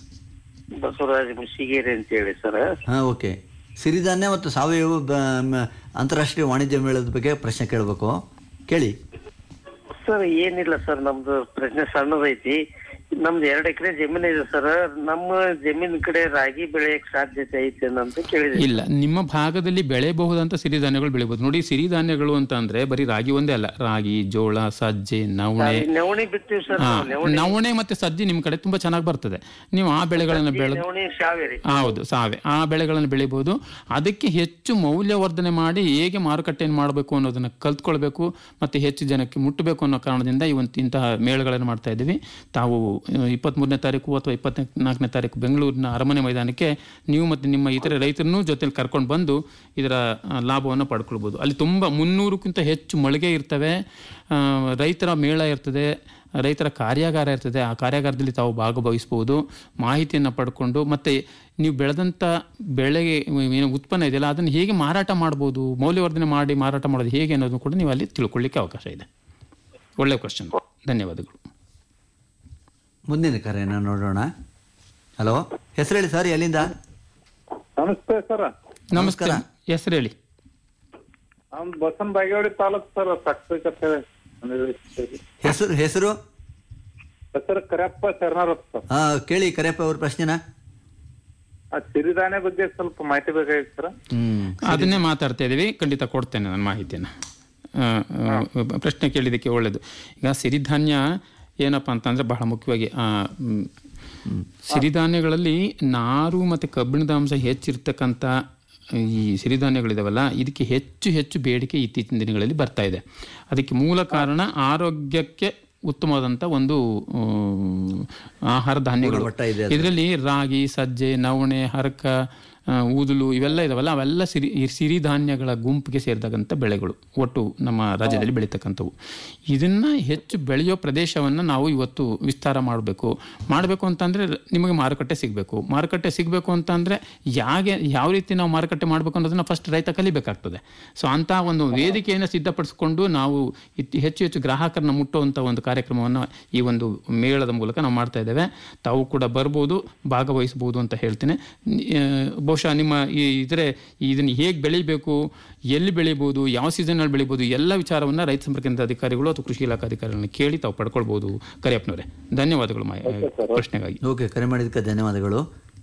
ಬಸವರಾಜ ಮುಸಿಗೇರಿ ಅಂತ ಹೇಳಿ ಸರ್ ಹಾ ಓಕೆ ಸಿರಿಧಾನ್ಯ ಮತ್ತು ಸಾವಯವ ಬ- ಮ- ಅಂತಾರಾಷ್ಟ್ರೀಯ ವಾಣಿಜ್ಯ ಮೇಳದ ಬಗ್ಗೆ ಪ್ರಶ್ನೆ ಕೇಳಬೇಕು ಕೇಳಿ ಸರ್ ಏನಿಲ್ಲ ಸರ್ ನಮ್ದು ಪ್ರಶ್ನೆ ಸಣ್ಣದೈತಿ ನಮ್ದು ಎರಡ್ ಎಕರೆ ಜಮೀನ್ ಇದೆ ಸರ್ ನಮ್ಮ ಜಮೀನ್ ಕಡೆ ರಾಗಿ ಬೆಳೆಯಕ್ ಸಾಧ್ಯತೆ ಐತೆ ಅಂತ ಕೇಳಿದೆ ಇಲ್ಲ ನಿಮ್ಮ ಭಾಗದಲ್ಲಿ ಬೆಳೆಯಬಹುದಂತ ಸಿರಿಧಾನ್ಯಗಳು ಬೆಳಿಬಹುದು ನೋಡಿ ಸಿರಿಧಾನ್ಯಗಳು ಅಂತ ಅಂದ್ರೆ ಬರೀ ರಾಗಿ ಒಂದೇ ಅಲ್ಲ ರಾಗಿ ಜೋಳ ಸಜ್ಜೆ ನವಣೆ ನವಣಿ ಬಿತ್ತೀವಿ ಸರ್ ಹಾ, ನಾವು. ನವಣಿ ನವಣೆ ಮತ್ತೆ ಸಜ್ಜೆ ನಿಮ್ ಕಡೆ ತುಂಬಾ ಚೆನ್ನಾಗಿ ಬರ್ತದೆ ನೀವು ಆ ಬೆಳೆಗಳನ್ನು ಬೆಳೆದು ನವಣಿ ಶಾವೇರಿ ಹೌದು ಸಾವೆ ಆ ಬೆಳೆಗಳನ್ನು ಬೆಳಿಬಹುದು ಅದಕ್ಕೆ ಹೆಚ್ಚು ಮೌಲ್ಯವರ್ಧನೆ ಮಾಡಿ ಹೇಗೆ ಮಾರುಕಟ್ಟೆಯನ್ನು ಮಾಡಬೇಕು ಅನ್ನೋದನ್ನ ಕಲ್ತ್ಕೊಳ್ಬೇಕು ಮತ್ತೆ ಹೆಚ್ಚು ಜನಕ್ಕೆ ಮುಟ್ಟಬೇಕು ಅನ್ನೋ ಕಾರಣದಿಂದ ಇವತ್ತು ಇಂತಹ ಮೇಳಗಳನ್ನು ಮಾಡ್ತಾ ಇದ್ದೀವಿ ತಾವು ಇಪ್ಪತ್ತ್ಮೂರನೇ ತಾರೀಕು ಅಥವಾ ಇಪ್ಪತ್ನಾಲ್ಕನೇ ತಾರೀಕು ಬೆಂಗಳೂರಿನ ಅರಮನೆ ಮೈದಾನಕ್ಕೆ ನೀವು ಮತ್ತು ನಿಮ್ಮ ಇತರೆ ರೈತರನ್ನು ಜೊತೆಲಿ ಕರ್ಕೊಂಡು ಬಂದು ಇದರ ಆ, ಲಾಭವನ್ನು ಪಡ್ಕೊಳ್ಬೋದು ಅಲ್ಲಿ ತುಂಬ ಮುನ್ನೂರಕ್ಕಿಂತ ಹೆಚ್ಚು ಮಳಿಗೆ ಇರ್ತವೆ ಆ, ರೈತರ ಮೇಳ ಇರ್ತದೆ ರೈತರ ಕಾರ್ಯಾಗಾರ ಇರ್ತದೆ ಆ ಕಾರ್ಯಾಗಾರದಲ್ಲಿ ತಾವು ಭಾಗವಹಿಸ್ಬೋದು ಮಾಹಿತಿಯನ್ನು ಪಡ್ಕೊಂಡು ಮತ್ತು ನೀವು ಬೆಳೆದಂಥ ಬೆಳೆಗೆ ಏನು ಉತ್ಪನ್ನ ಇದೆಯಲ್ಲ ಅದನ್ನು ಹೇಗೆ ಮಾರಾಟ ಮಾಡ್ಬೋದು ಮೌಲ್ಯವರ್ಧನೆ ಮಾಡಿ ಮಾರಾಟ ಮಾಡೋದು ಹೇಗೆ ಅನ್ನೋದನ್ನು ಕೂಡ ನೀವು ಅಲ್ಲಿ ತಿಳ್ಕೊಳ್ಳಿಕ್ಕೆ ಅವಕಾಶ ಇದೆ ಒಳ್ಳೆಯ ಕ್ವಶನ್ ಧನ್ಯವಾದಗಳು ಮುಂದಿನ ಕರೆಯನ್ನು ನೋಡೋಣ ಹಲೋ ಹೆಸರು ಹೇಳಿ ಸರ್ ಎಲ್ಲಿಂದ ನಮಸ್ತೆ ಸರ್ ನಮಸ್ಕಾರ ಹೆಸರು ಹೇಳಿ ನಮ್ದು ಬಸನ್ ಬಾಗೇವಾಡಿ ತಾಲೂಕ್ ಸರ್ ಸಕ್ಸಕತ್ತೆ ಹೆಸರು ಹೆಸರು ಹೆಸರು ಕರೆಯಪ್ಪ ಶರಣರತ್ ಸರ್ ಹಾ ಕೇಳಿ ಕರೆಯಪ್ಪ ಅವ್ರ ಪ್ರಶ್ನೆನ ಆ ಸಿರಿಧಾನ್ಯ ಬಗ್ಗೆ ಸ್ವಲ್ಪ ಮಾಹಿತಿ ಬೇಕಾಗಿತ್ತು ಸರ್ ಹ್ಮ್ ಅದನ್ನೇ ಮಾತಾಡ್ತಾ ಇದ್ದೀವಿ ಖಂಡಿತ ಕೊಡ್ತೇನೆ ನನ್ನ ಮಾಹಿತಿಯನ್ನು ಆ, ಆ, ಪ್ರಶ್ನೆ ಕೇಳಿದ್ದಕ್ಕೆ ಒಳ್ಳೆಯದು ಈಗ ಸಿರಿಧಾನ್ಯ ಏನಪ್ಪ ಅಂತಂದರೆ ಬಹಳ ಮುಖ್ಯವಾಗಿ ಆ, ಮ್, ಸಿರಿಧಾನ್ಯಗಳಲ್ಲಿ ನಾರು ಮತ್ತು ಕಬ್ಬಿಣದ ಅಂಶ ಹೆಚ್ಚಿರ್ತಕ್ಕಂಥ ಈ ಸಿರಿಧಾನ್ಯಗಳಿದಾವಲ್ಲ ಇದಕ್ಕೆ ಹೆಚ್ಚು ಹೆಚ್ಚು ಬೇಡಿಕೆ ಇತ್ತೀಚಿನ ದಿನಗಳಲ್ಲಿ ಬರ್ತಾ ಇದೆ ಅದಕ್ಕೆ ಮೂಲ ಕಾರಣ ಆರೋಗ್ಯಕ್ಕೆ ಉತ್ತಮವಾದಂಥ ಒಂದು ಆಮ್, ಆಹಾರ ಧಾನ್ಯಗಳು ಗುಣಮಟ್ಟ ಇದೆ ಅದು. ಇದರಲ್ಲಿ ರಾಗಿ ಸಜ್ಜೆ ನವಣೆ ಹರಕ ಆ, ಊದಲು ಇವೆಲ್ಲ ಇದಾವಲ್ಲ ಅವೆಲ್ಲ ಸಿರಿ ಈ ಸಿರಿಧಾನ್ಯಗಳ ಗುಂಪಿಗೆ ಸೇರಿದಂಥ ಬೆಳೆಗಳು ಒಟ್ಟು ನಮ್ಮ ರಾಜ್ಯದಲ್ಲಿ ಬೆಳೀತಕ್ಕಂಥವು ಇದನ್ನ ಹೆಚ್ಚು ಬೆಳೆಯೋ ಪ್ರದೇಶವನ್ನು ನಾವು ಇವತ್ತು ವಿಸ್ತಾರ ಮಾಡಬೇಕು ಮಾಡಬೇಕು ಅಂತಂದ್ರೆ ನಿಮಗೆ ಮಾರುಕಟ್ಟೆ ಸಿಗಬೇಕು ಮಾರುಕಟ್ಟೆ ಸಿಗಬೇಕು ಅಂತಂದ್ರೆ ಯಾಗೆ ಯಾವ ರೀತಿ ನಾವು ಮಾರುಕಟ್ಟೆ ಮಾಡಬೇಕು ಅನ್ನೋದನ್ನ ಫಸ್ಟ್ ರೈತ ಕಲಿಬೇಕಾಗ್ತದೆ ಸೊ ಅಂತ ಒಂದು ವೇದಿಕೆಯನ್ನು ಸಿದ್ಧಪಡಿಸಿಕೊಂಡು ನಾವು ಇತ್ತಿ- ಹೆಚ್ಚು ಹೆಚ್ಚು ಗ್ರಾಹಕರನ್ನ ಮುಟ್ಟುವಂಥ ಒಂದು ಕಾರ್ಯಕ್ರಮವನ್ನು ಈ ಒಂದು ಮೇಳದ ಮೂಲಕ ನಾವು ಮಾಡ್ತಾ ಇದ್ದೇವೆ ತಾವು ಕೂಡ ಬರ್ಬೋದು ಭಾಗವಹಿಸ್ಬೋದು ಅಂತ ಹೇಳ್ತೇನೆ ಆ, ಬಹುಶಃ ನಿಮ್ಮ ಈ ಇದ್ರೆ ಇದನ್ನು ಹೇಗೆ ಬೆಳಿಬೇಕು ಎಲ್ಲಿ ಬೆಳಿಬೋದು ಯಾವ ಸೀಸನಲ್ಲಿ ಬೆಳಿಬೋದು ಎಲ್ಲ ವಿಚಾರವನ್ನು ರೈತ ಸಂಪರ್ಕ ಕೇಂದ್ರ ಅಧಿಕಾರಿಗಳು ಅಥವಾ ಕೃಷಿ ಇಲಾಖಾ ಅಧಿಕಾರಿಗಳನ್ನ ಕೇಳಿ ತಾವು ಪಡ್ಕೊಳ್ಬೋದು ಕರಿಯಪ್ಪನವರೇ ಧನ್ಯವಾದಗಳು ಮಾ ಪ್ರಶ್ನೆಗಾಗಿ ಓಕೆ ಕರೆ ಮಾಡಿದ್ದಕ್ಕೆ ಧನ್ಯವಾದಗಳು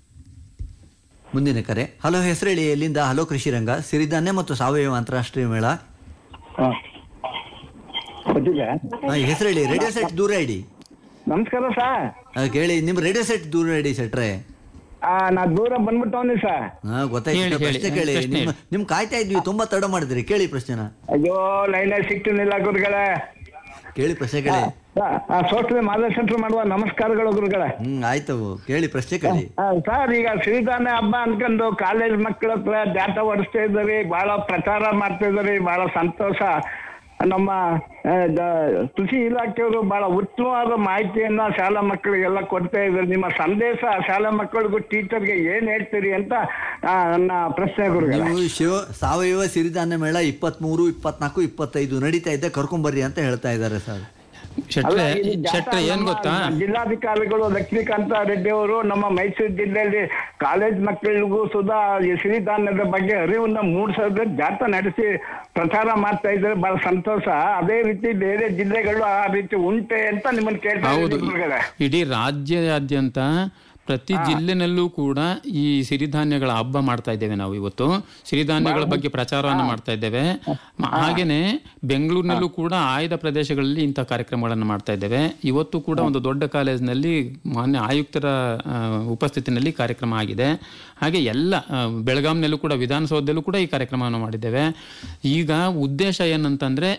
ಮುಂದಿನ ಕರೆ ಹಲೋ ಹೆಸರು ಹೇಳಿ ಎಲ್ಲಿಂದ ಹಲೋ ಕೃಷಿ ರಂಗ ಸಿರಿಧಾನ್ಯ ಮತ್ತು ಸಾವಯವ ಅಂತಾರಾಷ್ಟ್ರೀಯ ಮೇಳ ಹೆಸರು ಹೇಳಿ ರೇಡಿಯೋ ಸೆಟ್ ದೂರ ಇಡಿ ನಮಸ್ಕಾರ ಸರ್ ಆ, ಕೇಳಿ ನಿಮ್ ರೇಡಿಯೋ ಸೆಟ್ ದೂರ ಇಡಿ ಸೆಟ್ರೆ ಆ, ನಾ ದೂರ ಬಂದ್ಬಿಟ್ಟವನಿ ಸರ್ ಹಾ ಗೊತ್ತಾಯ್ತು ಹೇಳಿ, ಹೇಳಿ. ಪ್ರಶ್ನೆ ಕೇಳಿ ಪ್ರಶ್ನೆ ನಿಮ್ ನಿಮ್ ಕಾಯ್ತಾ ಇದ್ವಿ ತುಂಬಾ ತಡ ಮಾಡಿದ್ರಿ ಕೇಳಿ ಪ್ರಶ್ನೆನ ಅಯ್ಯೋ ಲೈನ್ ಸಿಕ್ತಿನಿಲ್ಲ ಗುರುಗಳೇ ಕೇಳಿ ಪ್ರಶ್ನೆ ಕೇಳಿ ಸೋಷಲ್ ಮಾರ್ಗದರ್ಶನ ಮಾಡುವ ನಮಸ್ಕಾರಗಳು ಗುರುಗಳೇ ಹ್ಮ್ ಆಯ್ತು ಕೇಳಿ ಪ್ರಶ್ನೆ ಕೇಳಿ ಆ, ಸರ್ ಈಗ ಸಿರಿಧಾನ್ಯ ಹಬ್ಬ ಅನ್ಕೊಂಡು ಕಾಲೇಜ್ ಮಕ್ಕಳ ಹತ್ರ ಜಾತ ಹೊಡಿಸ್ತಾ ಇದ್ದಾರೆ ಬಹಳ ಪ್ರಚಾರ ಮಾಡ್ತಾ ಇದ್ದಾರೆ ಬಹಳ ಸಂತೋಷ ನಮ್ಮ ಆ, ದ- ಕೃಷಿ ಇಲಾಖೆಯವರು ಬಹಳ ಉತ್ತಮವಾದ ಮಾಹಿತಿಯನ್ನ ಶಾಲಾ ಮಕ್ಕಳಿಗೆಲ್ಲ ಕೊಡ್ತಾ ಇದ್ದಾರೆ ನಿಮ್ಮ ಸಂದೇಶ ಶಾಲಾ ಮಕ್ಕಳಿಗೂ ಟೀಚರ್ಗೆ ಏನ್ ಹೇಳ್ತೀರಿ ಅಂತ ಆ, ನನ್ನ ಪ್ರಶ್ನೆ ಗುರುಗಳೇ ನೀವು ಶಿವ ಸಾವಯವ ಸಿರಿಧಾನ್ಯ ಮೇಳ ಇಪ್ಪತ್ಮೂರು ಇಪ್ಪತ್ನಾಲ್ಕು ಇಪ್ಪತ್ತೈದು ನಡೀತಾ ಇದೆ ಕರ್ಕೊಂಬರ್ರಿ ಅಂತ ಹೇಳ್ತಾ ಇದ್ದಾರೆ ಸರ್ ಶೆಟ್ರೆ ಅಲ್ಲ, ಇದು ಜಾಥಾ ಶೆಟ್ರೆ ಏನ್ ನಮ್ಮ ಗೊತ್ತಾ ಜಿಲ್ಲಾಧಿಕಾರಿಗಳು ಲಕ್ಷ್ಮೀಕಾಂತ ರೆಡ್ಡಿ ಅವರು ನಮ್ಮ ಮೈಸೂರು ಜಿಲ್ಲೆಯಲ್ಲಿ ಕಾಲೇಜ್ ಮಕ್ಕಳಿಗೂ ಸುಧಾ ಈ ಸಿರಿಧಾನ್ಯದ ಬಗ್ಗೆ ಅರಿವನ್ನ ಮೂಡಿಸೋದ್ರ ಜಾಥಾ ನಡೆಸಿ ಪ್ರಚಾರ ಮಾಡ್ತಾ ಇದ್ದಾರೆ ಬಹಳ ಸಂತೋಷ ಅದೇ ರೀತಿ ಬೇರೆ ಜಿಲ್ಲೆಗಳು ಆ ರೀತಿ ಉಂಟೆ ಅಂತ ನಿಮ್ಮನ್ನ ಕೇಳ್ತಾ ಹೌದು ಇದ್ದೀನಿ ಗುರುಗಳೇ. ಇಡೀ ರಾಜ್ಯಾದ್ಯಂತ ಪ್ರತಿ ಜಿಲ್ಲೆನಲ್ಲೂ ಕೂಡ ಈ ಸಿರಿಧಾನ್ಯಗಳ ಹಬ್ಬ ಮಾಡ್ತಾ ಇದ್ದೇವೆ ನಾವು ಇವತ್ತು ಸಿರಿಧಾನ್ಯಗಳ ಬಗ್ಗೆ ಪ್ರಚಾರವನ್ನು ಮಾಡ್ತಾ ಇದ್ದೇವೆ ಮ- ಹಾಗೇನೆ ಬೆಂಗಳೂರಿನಲ್ಲೂ ಕೂಡ ಆಯ್ದ ಪ್ರದೇಶಗಳಲ್ಲಿ ಇಂಥ ಕಾರ್ಯಕ್ರಮಗಳನ್ನು ಮಾಡ್ತಾ ಇದ್ದೇವೆ ಇವತ್ತು ಕೂಡ ಒಂದು ದೊಡ್ಡ ಕಾಲೇಜಿನಲ್ಲಿ ಮಾನ್ಯ ಆಯುಕ್ತರ ಆ, ಉಪಸ್ಥಿತಿನಲ್ಲಿ ಕಾರ್ಯಕ್ರಮ ಆಗಿದೆ ಹಾಗೆ ಎಲ್ಲ ಆ, ಬೆಳಗಾಂನಲ್ಲೂ ಕೂಡ ವಿಧಾನಸೌಧದಲ್ಲೂ ಕೂಡ ಈ ಕಾರ್ಯಕ್ರಮವನ್ನು ಮಾಡಿದ್ದೇವೆ ಈಗ ಉದ್ದೇಶ ಏನಂತಂದ್ರೆ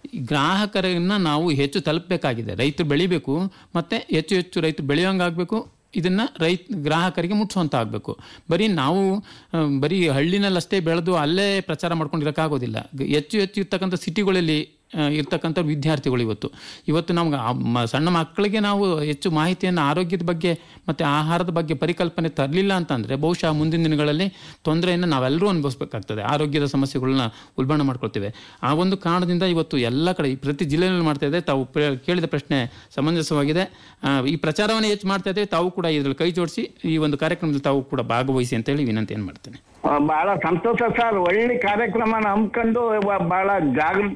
ಗ್ರಾಹಕರನ್ನ ನಾವು ಹೆಚ್ಚು ತಲುಪಬೇಕಾಗಿದೆ ರೈತರು ಬೆಳಿಬೇಕು ಮತ್ತೆ ಹೆಚ್ಚು ಹೆಚ್ಚು ರೈತರು ಬೆಳೆಯೋಂಗಾಗಬೇಕು ಇದನ್ನ ರೈತ ಗ್ರಾಹಕರಿಗೆ ಮುಟ್ಸುವಂತ ಆಗಬೇಕು ಬರೀ ನಾವು ಆ, ಬರೀ ಹಳ್ಳಿನಲ್ಲಷ್ಟೇ ಬೆಳೆದು ಅಲ್ಲೇ ಪ್ರಚಾರ ಮಾಡ್ಕೊಂಡಿರೋಕ್ಕಾಗೋದಿಲ್ಲ ಗ- ಹೆಚ್ಚು ಹೆಚ್ಚು ಇರ್ತಕ್ಕಂಥ ಸಿಟಿಗಳಲ್ಲಿ ಆ, ಇರ್ತಕ್ಕಂಥ ವಿದ್ಯಾರ್ಥಿಗಳು ಇವತ್ತು ಇವತ್ತು ನಮ್ಗೆ ಆ ಮ- ಸಣ್ಣ ಮಕ್ಕಳಿಗೆ ನಾವು ಹೆಚ್ಚು ಮಾಹಿತಿಯನ್ನು ಆರೋಗ್ಯದ ಬಗ್ಗೆ ಮತ್ತು ಆಹಾರದ ಬಗ್ಗೆ ಪರಿಕಲ್ಪನೆ ತರಲಿಲ್ಲ ಅಂತಂದರೆ ಬಹುಶಃ ಮುಂದಿನ ದಿನಗಳಲ್ಲಿ ತೊಂದರೆಯನ್ನು ನಾವೆಲ್ಲರೂ ಅನುಭವಿಸ್ಬೇಕಾಗ್ತದೆ ಆರೋಗ್ಯದ ಸಮಸ್ಯೆಗಳನ್ನ ಉಲ್ಬಣ ಮಾಡ್ಕೊಳ್ತೇವೆ ಆ ಒಂದು ಕಾರಣದಿಂದ ಇವತ್ತು ಎಲ್ಲ ಕಡೆ ಈ ಪ್ರತಿ ಜಿಲ್ಲೆಯಲ್ಲಿ ಮಾಡ್ತಾ ಇದೆ ತಾವು ಪ್ರ- ಕೇಳಿದ ಪ್ರಶ್ನೆ ಸಮಂಜಸವಾಗಿದೆ ಆ, ಈ ಪ್ರಚಾರವನ್ನು ಹೆಚ್ಚು ಮಾಡ್ತಾ ಇದ್ದೇವೆ ತಾವು ಕೂಡ ಇದರಲ್ಲಿ ಕೈ ಜೋಡಿಸಿ ಈ ಒಂದು ಕಾರ್ಯಕ್ರಮದಲ್ಲಿ ತಾವು ಕೂಡ ಭಾಗವಹಿಸಿ ಅಂತೇಳಿ ವಿನಂತಿಯನ್ನು ಮಾಡ್ತೇನೆ ಆ, ಬಹಳ ಸಂತೋಷ ಸರ್ ಒಳ್ಳೆ ಕಾರ್ಯಕ್ರಮ ಹಮ್ಮಿಕೊಂಡು ಬ- ಬಹಳ ಜಾಗೃತ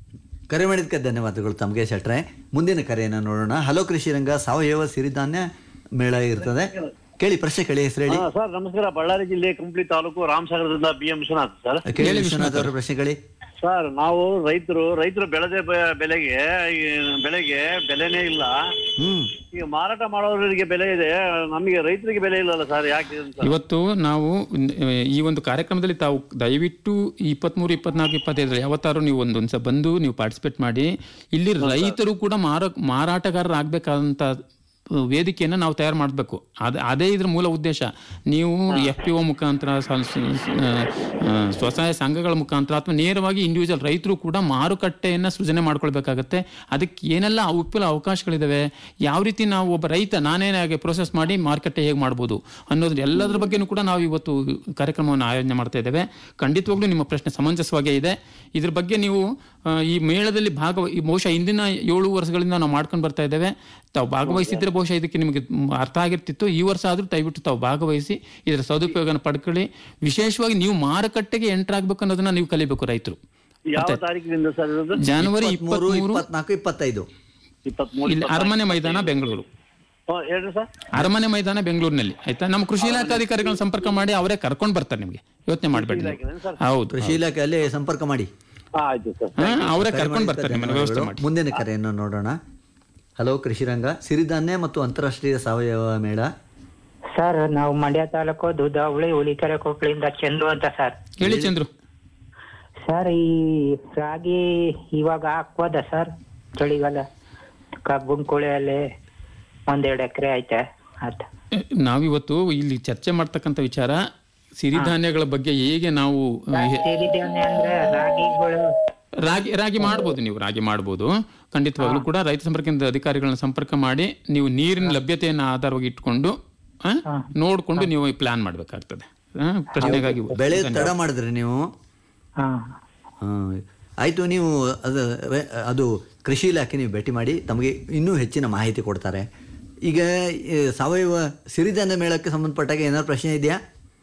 ಕರೆ ಮಾಡಿದ್ದಕ್ಕೆ ಧನ್ಯವಾದಗಳು ತಮಗೆ ಶೆಟ್ರೆ ಮುಂದಿನ ಕರೆಯನ್ನು ನೋಡೋಣ ಹಲೋ ಕೃಷಿ ರಂಗ ಸಾವಯವ ಸಿರಿಧಾನ್ಯ ಮೇಳ ಇರ್ತದೆ ಕೇಳಿ ಪ್ರಶ್ನೆ ಕೇಳಿ ಹೆಸರು ಹೇಳಿ ಹಾ, ಸರ್ ನಮಸ್ಕಾರ ಬಳ್ಳಾರಿ ಜಿಲ್ಲೆ ಕುಂಬ್ಳಿ ತಾಲೂಕು ರಾಮಸಾಗರದಿಂದ ಬಿ ಎಂ ವಿಶ್ವನಾಥ್ ಸರ್ ಕೇಳಿ ವಿಶ್ವನಾಥ್ ಅವರ ಪ್ರಶ್ನೆ ಕೇಳಿ ಸರ್ ನಾವು ರೈತರು ರೈತರು ಬೆಳೆದ ಬೆ- ಬೆಲೆಗೆ ಈ ಬೆಳೆಗೆ ಬೆಲೆನೇ ಇಲ್ಲ ಹ್ಮ್ ಈಗ ಮಾರಾಟ ಮಾಡೋರಿಗೆ ಬೆಲೆ ಇದೆ ನಮಗೆ ರೈತರಿಗೆ ಬೆಲೆ ಇಲ್ಲಲ್ಲ ಸರ್ ಯಾಕೆ ಅಂತ ಇವತ್ತು ನಾವು ನ- ಈ ಒಂದು ಕಾರ್ಯಕ್ರಮದಲ್ಲಿ ತಾವು ದಯವಿಟ್ಟು ಇಪ್ಪತ್ಮೂರು ಇಪ್ಪತ್ನಾಲ್ಕು ಇಪ್ಪತ್ತೈದರಲ್ಲಿ ಯಾವತ್ತಾರು ನೀವು ಒಂದು ಒಂದ್ಸ ಬಂದು ನೀವು ಪಾರ್ಟಿಸಿಪೇಟ್ ಮಾಡಿ ಇಲ್ಲಿ ರೈತರು ಕೂಡ ಮಾರ ಮಾರಾಟಗಾರರಾಗಬೇಕಾದಂಥ ವೇದಿಕೆಯನ್ನು ನಾವು ತಯಾರು ಮಾಡಬೇಕು ಅದ ಅದೇ ಇದ್ರ ಮೂಲ ಉದ್ದೇಶ ನೀವು ಎಫ್ ಪಿ ಒ ಮುಖಾಂತರ ಸ- ಸ- ಸ- ಆ, ಸ್ವಸಹಾಯ ಸಂಘಗಳ ಮುಖಾಂತರ ಅಥವಾ ನೇರವಾಗಿ ಇಂಡಿವಿಜುವಲ್ ರೈತರು ಕೂಡ ಮಾರುಕಟ್ಟೆಯನ್ನು ಸೃಜನೆ ಮಾಡ್ಕೊಳ್ಬೇಕಾಗತ್ತೆ ಅದಕ್ಕೆ ಏನೆಲ್ಲ ವಿಪುಲ ಅವಕಾಶಗಳಿದಾವೆ ಯಾವ ರೀತಿ ನಾವು ಒಬ್ಬ ರೈತ ನಾನೇನೇ ಹಾಗೆ ಪ್ರೋಸೆಸ್ ಮಾಡಿ ಮಾರುಕಟ್ಟೆ ಹೇಗೆ ಮಾಡ್ಬೋದು ಅನ್ನೋದ್ರ ಎಲ್ಲದರ ಬಗ್ಗೆನೂ ಕೂಡ ನಾವು ಇವತ್ತು ಕಾರ್ಯಕ್ರಮವನ್ನು ಆಯೋಜನೆ ಮಾಡ್ತಾ ಇದ್ದೇವೆ ಖಂಡಿತವಾಗ್ಲೂ ನಿಮ್ಮ ಪ್ರಶ್ನೆ ಸಮಂಜಸವಾಗೇ ಇದೆ ಇದ್ರ ಬಗ್ಗೆ ನೀವು ಆ, ಈ ಮೇಳದಲ್ಲಿ ಭಾಗವ ಈ ಬಹುಶಃ ಇಂದಿನ ಏಳು ವರ್ಷಗಳಿಂದ ನಾವು ಮಾಡ್ಕೊಂಡು ಬರ್ತಾ ಇದ್ದೇವೆ ತಾವು ಭಾಗವಹಿಸಿದ್ರೆ ಬಹುಶಃ ಇದಕ್ಕೆ ನಿಮಗೆ ಮ್, ಅರ್ಥ ಆಗಿರ್ತಿತ್ತು ಈ ವರ್ಷ ಆದರೂ ದಯವಿಟ್ಟು ತಾವು ಭಾಗವಹಿಸಿ ಇದರ ಸದುಪಯೋಗನ ಪಡ್ಕೊಳ್ಳಿ ವಿಶೇಷವಾಗಿ ನೀವು ಮಾರುಕಟ್ಟೆಗೆ ಎಂಟರ್ ಆಗ್ಬೇಕು ಅನ್ನೋದನ್ನ ನೀವು ಕಲಿಬೇಕು ರೈತರು ಯಾವ ತಾರೀಕಿನಿಂದ ಸರ್ ಇರೋದು ಜನವರಿ ಇಪ್ಪತ್ಮೂರು ಇಪ್ಪತ್ಮೂರು ಇಪ್ಪತ್ನಾಲ್ಕು ಇಪ್ಪತ್ತೈದು ಇಪ್ಪತ್ಮೂರು ಇಲ್ಲಿ ಅರಮನೆ ಮೈದಾನ ಬೆಂಗಳೂರು ಹಾ, ಹೇಳ್ರಿ ಸರ್ ಅರಮನೆ ಮೈದಾನ ಬೆಂಗಳೂರಿನಲ್ಲಿ ಆಯ್ತಾ ನಮ್ಮ ಕೃಷಿ ಇಲಾಖಾಧಿಕಾರಿಗಳನ್ನ ಸಂಪರ್ಕ ಮಾಡಿ ಅವರೇ ಕರ್ಕೊಂಡು ಬರ್ತಾರೆ ನಿಮಗೆ ಯೋಚನೆ ಮಾಡಬೇಡಿ ಹೌದು ಕೃಷಿ ಇಲಾಖೆಯಲ್ಲಿ ಸಂಪರ್ಕ ಮಾಡಿ ಹಾ, ಆಯ್ತು ಸರ್ ಹಾ, ಅವರೇ ಕರೆ ಕರ್ಕೊಂಡು ಮಾಡಿದ್ದಕ್ಕೆ ಬರ್ತಾರೆ ನಿಮ್ಮನ್ನ ವ್ಯವಸ್ಥೆ ಧನ್ಯವಾದಗಳು. ಮಾಡಿ ಮುಂದಿನ ಕರೆಯನ್ನು ನೋಡೋಣ ಹಲೋ ಕೃಷಿ ರಂಗ ಸಿರಿಧಾನ್ಯ ಮತ್ತು ಅಂತಾರಾಷ್ಟ್ರೀಯ ಸಾವಯವ ಮೇಳ ಸರ್ ನಾವು ಮಂಡ್ಯ ತಾಲೂಕು ದುದ್ದಾವಳಿ ಹುಲಿಕೆರೆ ಕೊಪ್ಪಳಿಂದ ಚಂದ್ರು ಅಂತ ಸರ್ ಹೇಳಿ ಚಂದ್ರು ಸರ್ ಈ ರಾಗಿ ಇವಾಗ ಹಾಕ್ಬೋದ ಸರ್ ಚಳಿಗಾಲ ಕಬ್ಬನ್ ಕುಳಿಯಲ್ಲಿ ಒಂದೆರಡು ಎಕರೆ ಐತೆ ಆತ ನಾವಿವತ್ತು ಇಲ್ಲಿ ಚರ್ಚೆ ಮಾಡ್ತಕ್ಕಂಥ ವಿಚಾರ ಸಿರಿಧಾನ್ಯಗಳ ಬಗ್ಗೆ ಹೇಗೆ ನಾವು ಆ, ಹೆ- ಸಿರಿಧಾನ್ಯ ಅಂದ್ರೆ ರಾಗಿಗಳು ರಾಗಿ ರಾಗಿ ಮಾಡ್ಬೋದು ನೀವು ರಾಗಿ ಮಾಡ್ಬೋದು ಖಂಡಿತವಾಗ್ಲೂ ಕೂಡ ರೈತ ಸಂಪರ್ಕ ಕೇಂದ್ರದ ಅಧಿಕಾರಿಗಳನ್ನ ಸಂಪರ್ಕ ಮಾಡಿ ನೀವು ನೀರಿನ ಲಭ್ಯತೆಯನ್ನು ಆಧಾರವಾಗಿ ಇಟ್ಕೊಂಡು ಆ, ನೋಡ್ಕೊಂಡು ನೀವು ಪ್ಲಾನ್ ಮಾಡ್ಬೇಕಾಗ್ತದೆ ಆ, ಪ್ರಶ್ನೆಗಾಗಿ ಬೆಳೆ ತಡ ಧನ್ಯವಾದ. ಮಾಡಿದ್ರಿ ನೀವು ಹಾ ಹಾ. ಆಯ್ತು ನೀವು ಅದು ರೆ- ಅದು ಕೃಷಿ ಇಲಾಖೆ ನೀವು ಭೇಟಿ ಮಾಡಿ ತಮಗೆ ಇನ್ನೂ ಹೆಚ್ಚಿನ ಮಾಹಿತಿ ಕೊಡ್ತಾರೆ ಈಗ ಈ ಸಾವಯವ ಸಿರಿಧಾನ್ಯ ಮೇಳಕ್ಕೆ ಸಂಬಂಧಪಟ್ಟಾಗ ಏನಾದ್ರು ಪ್ರಶ್ನೆ ಇದೆಯಾ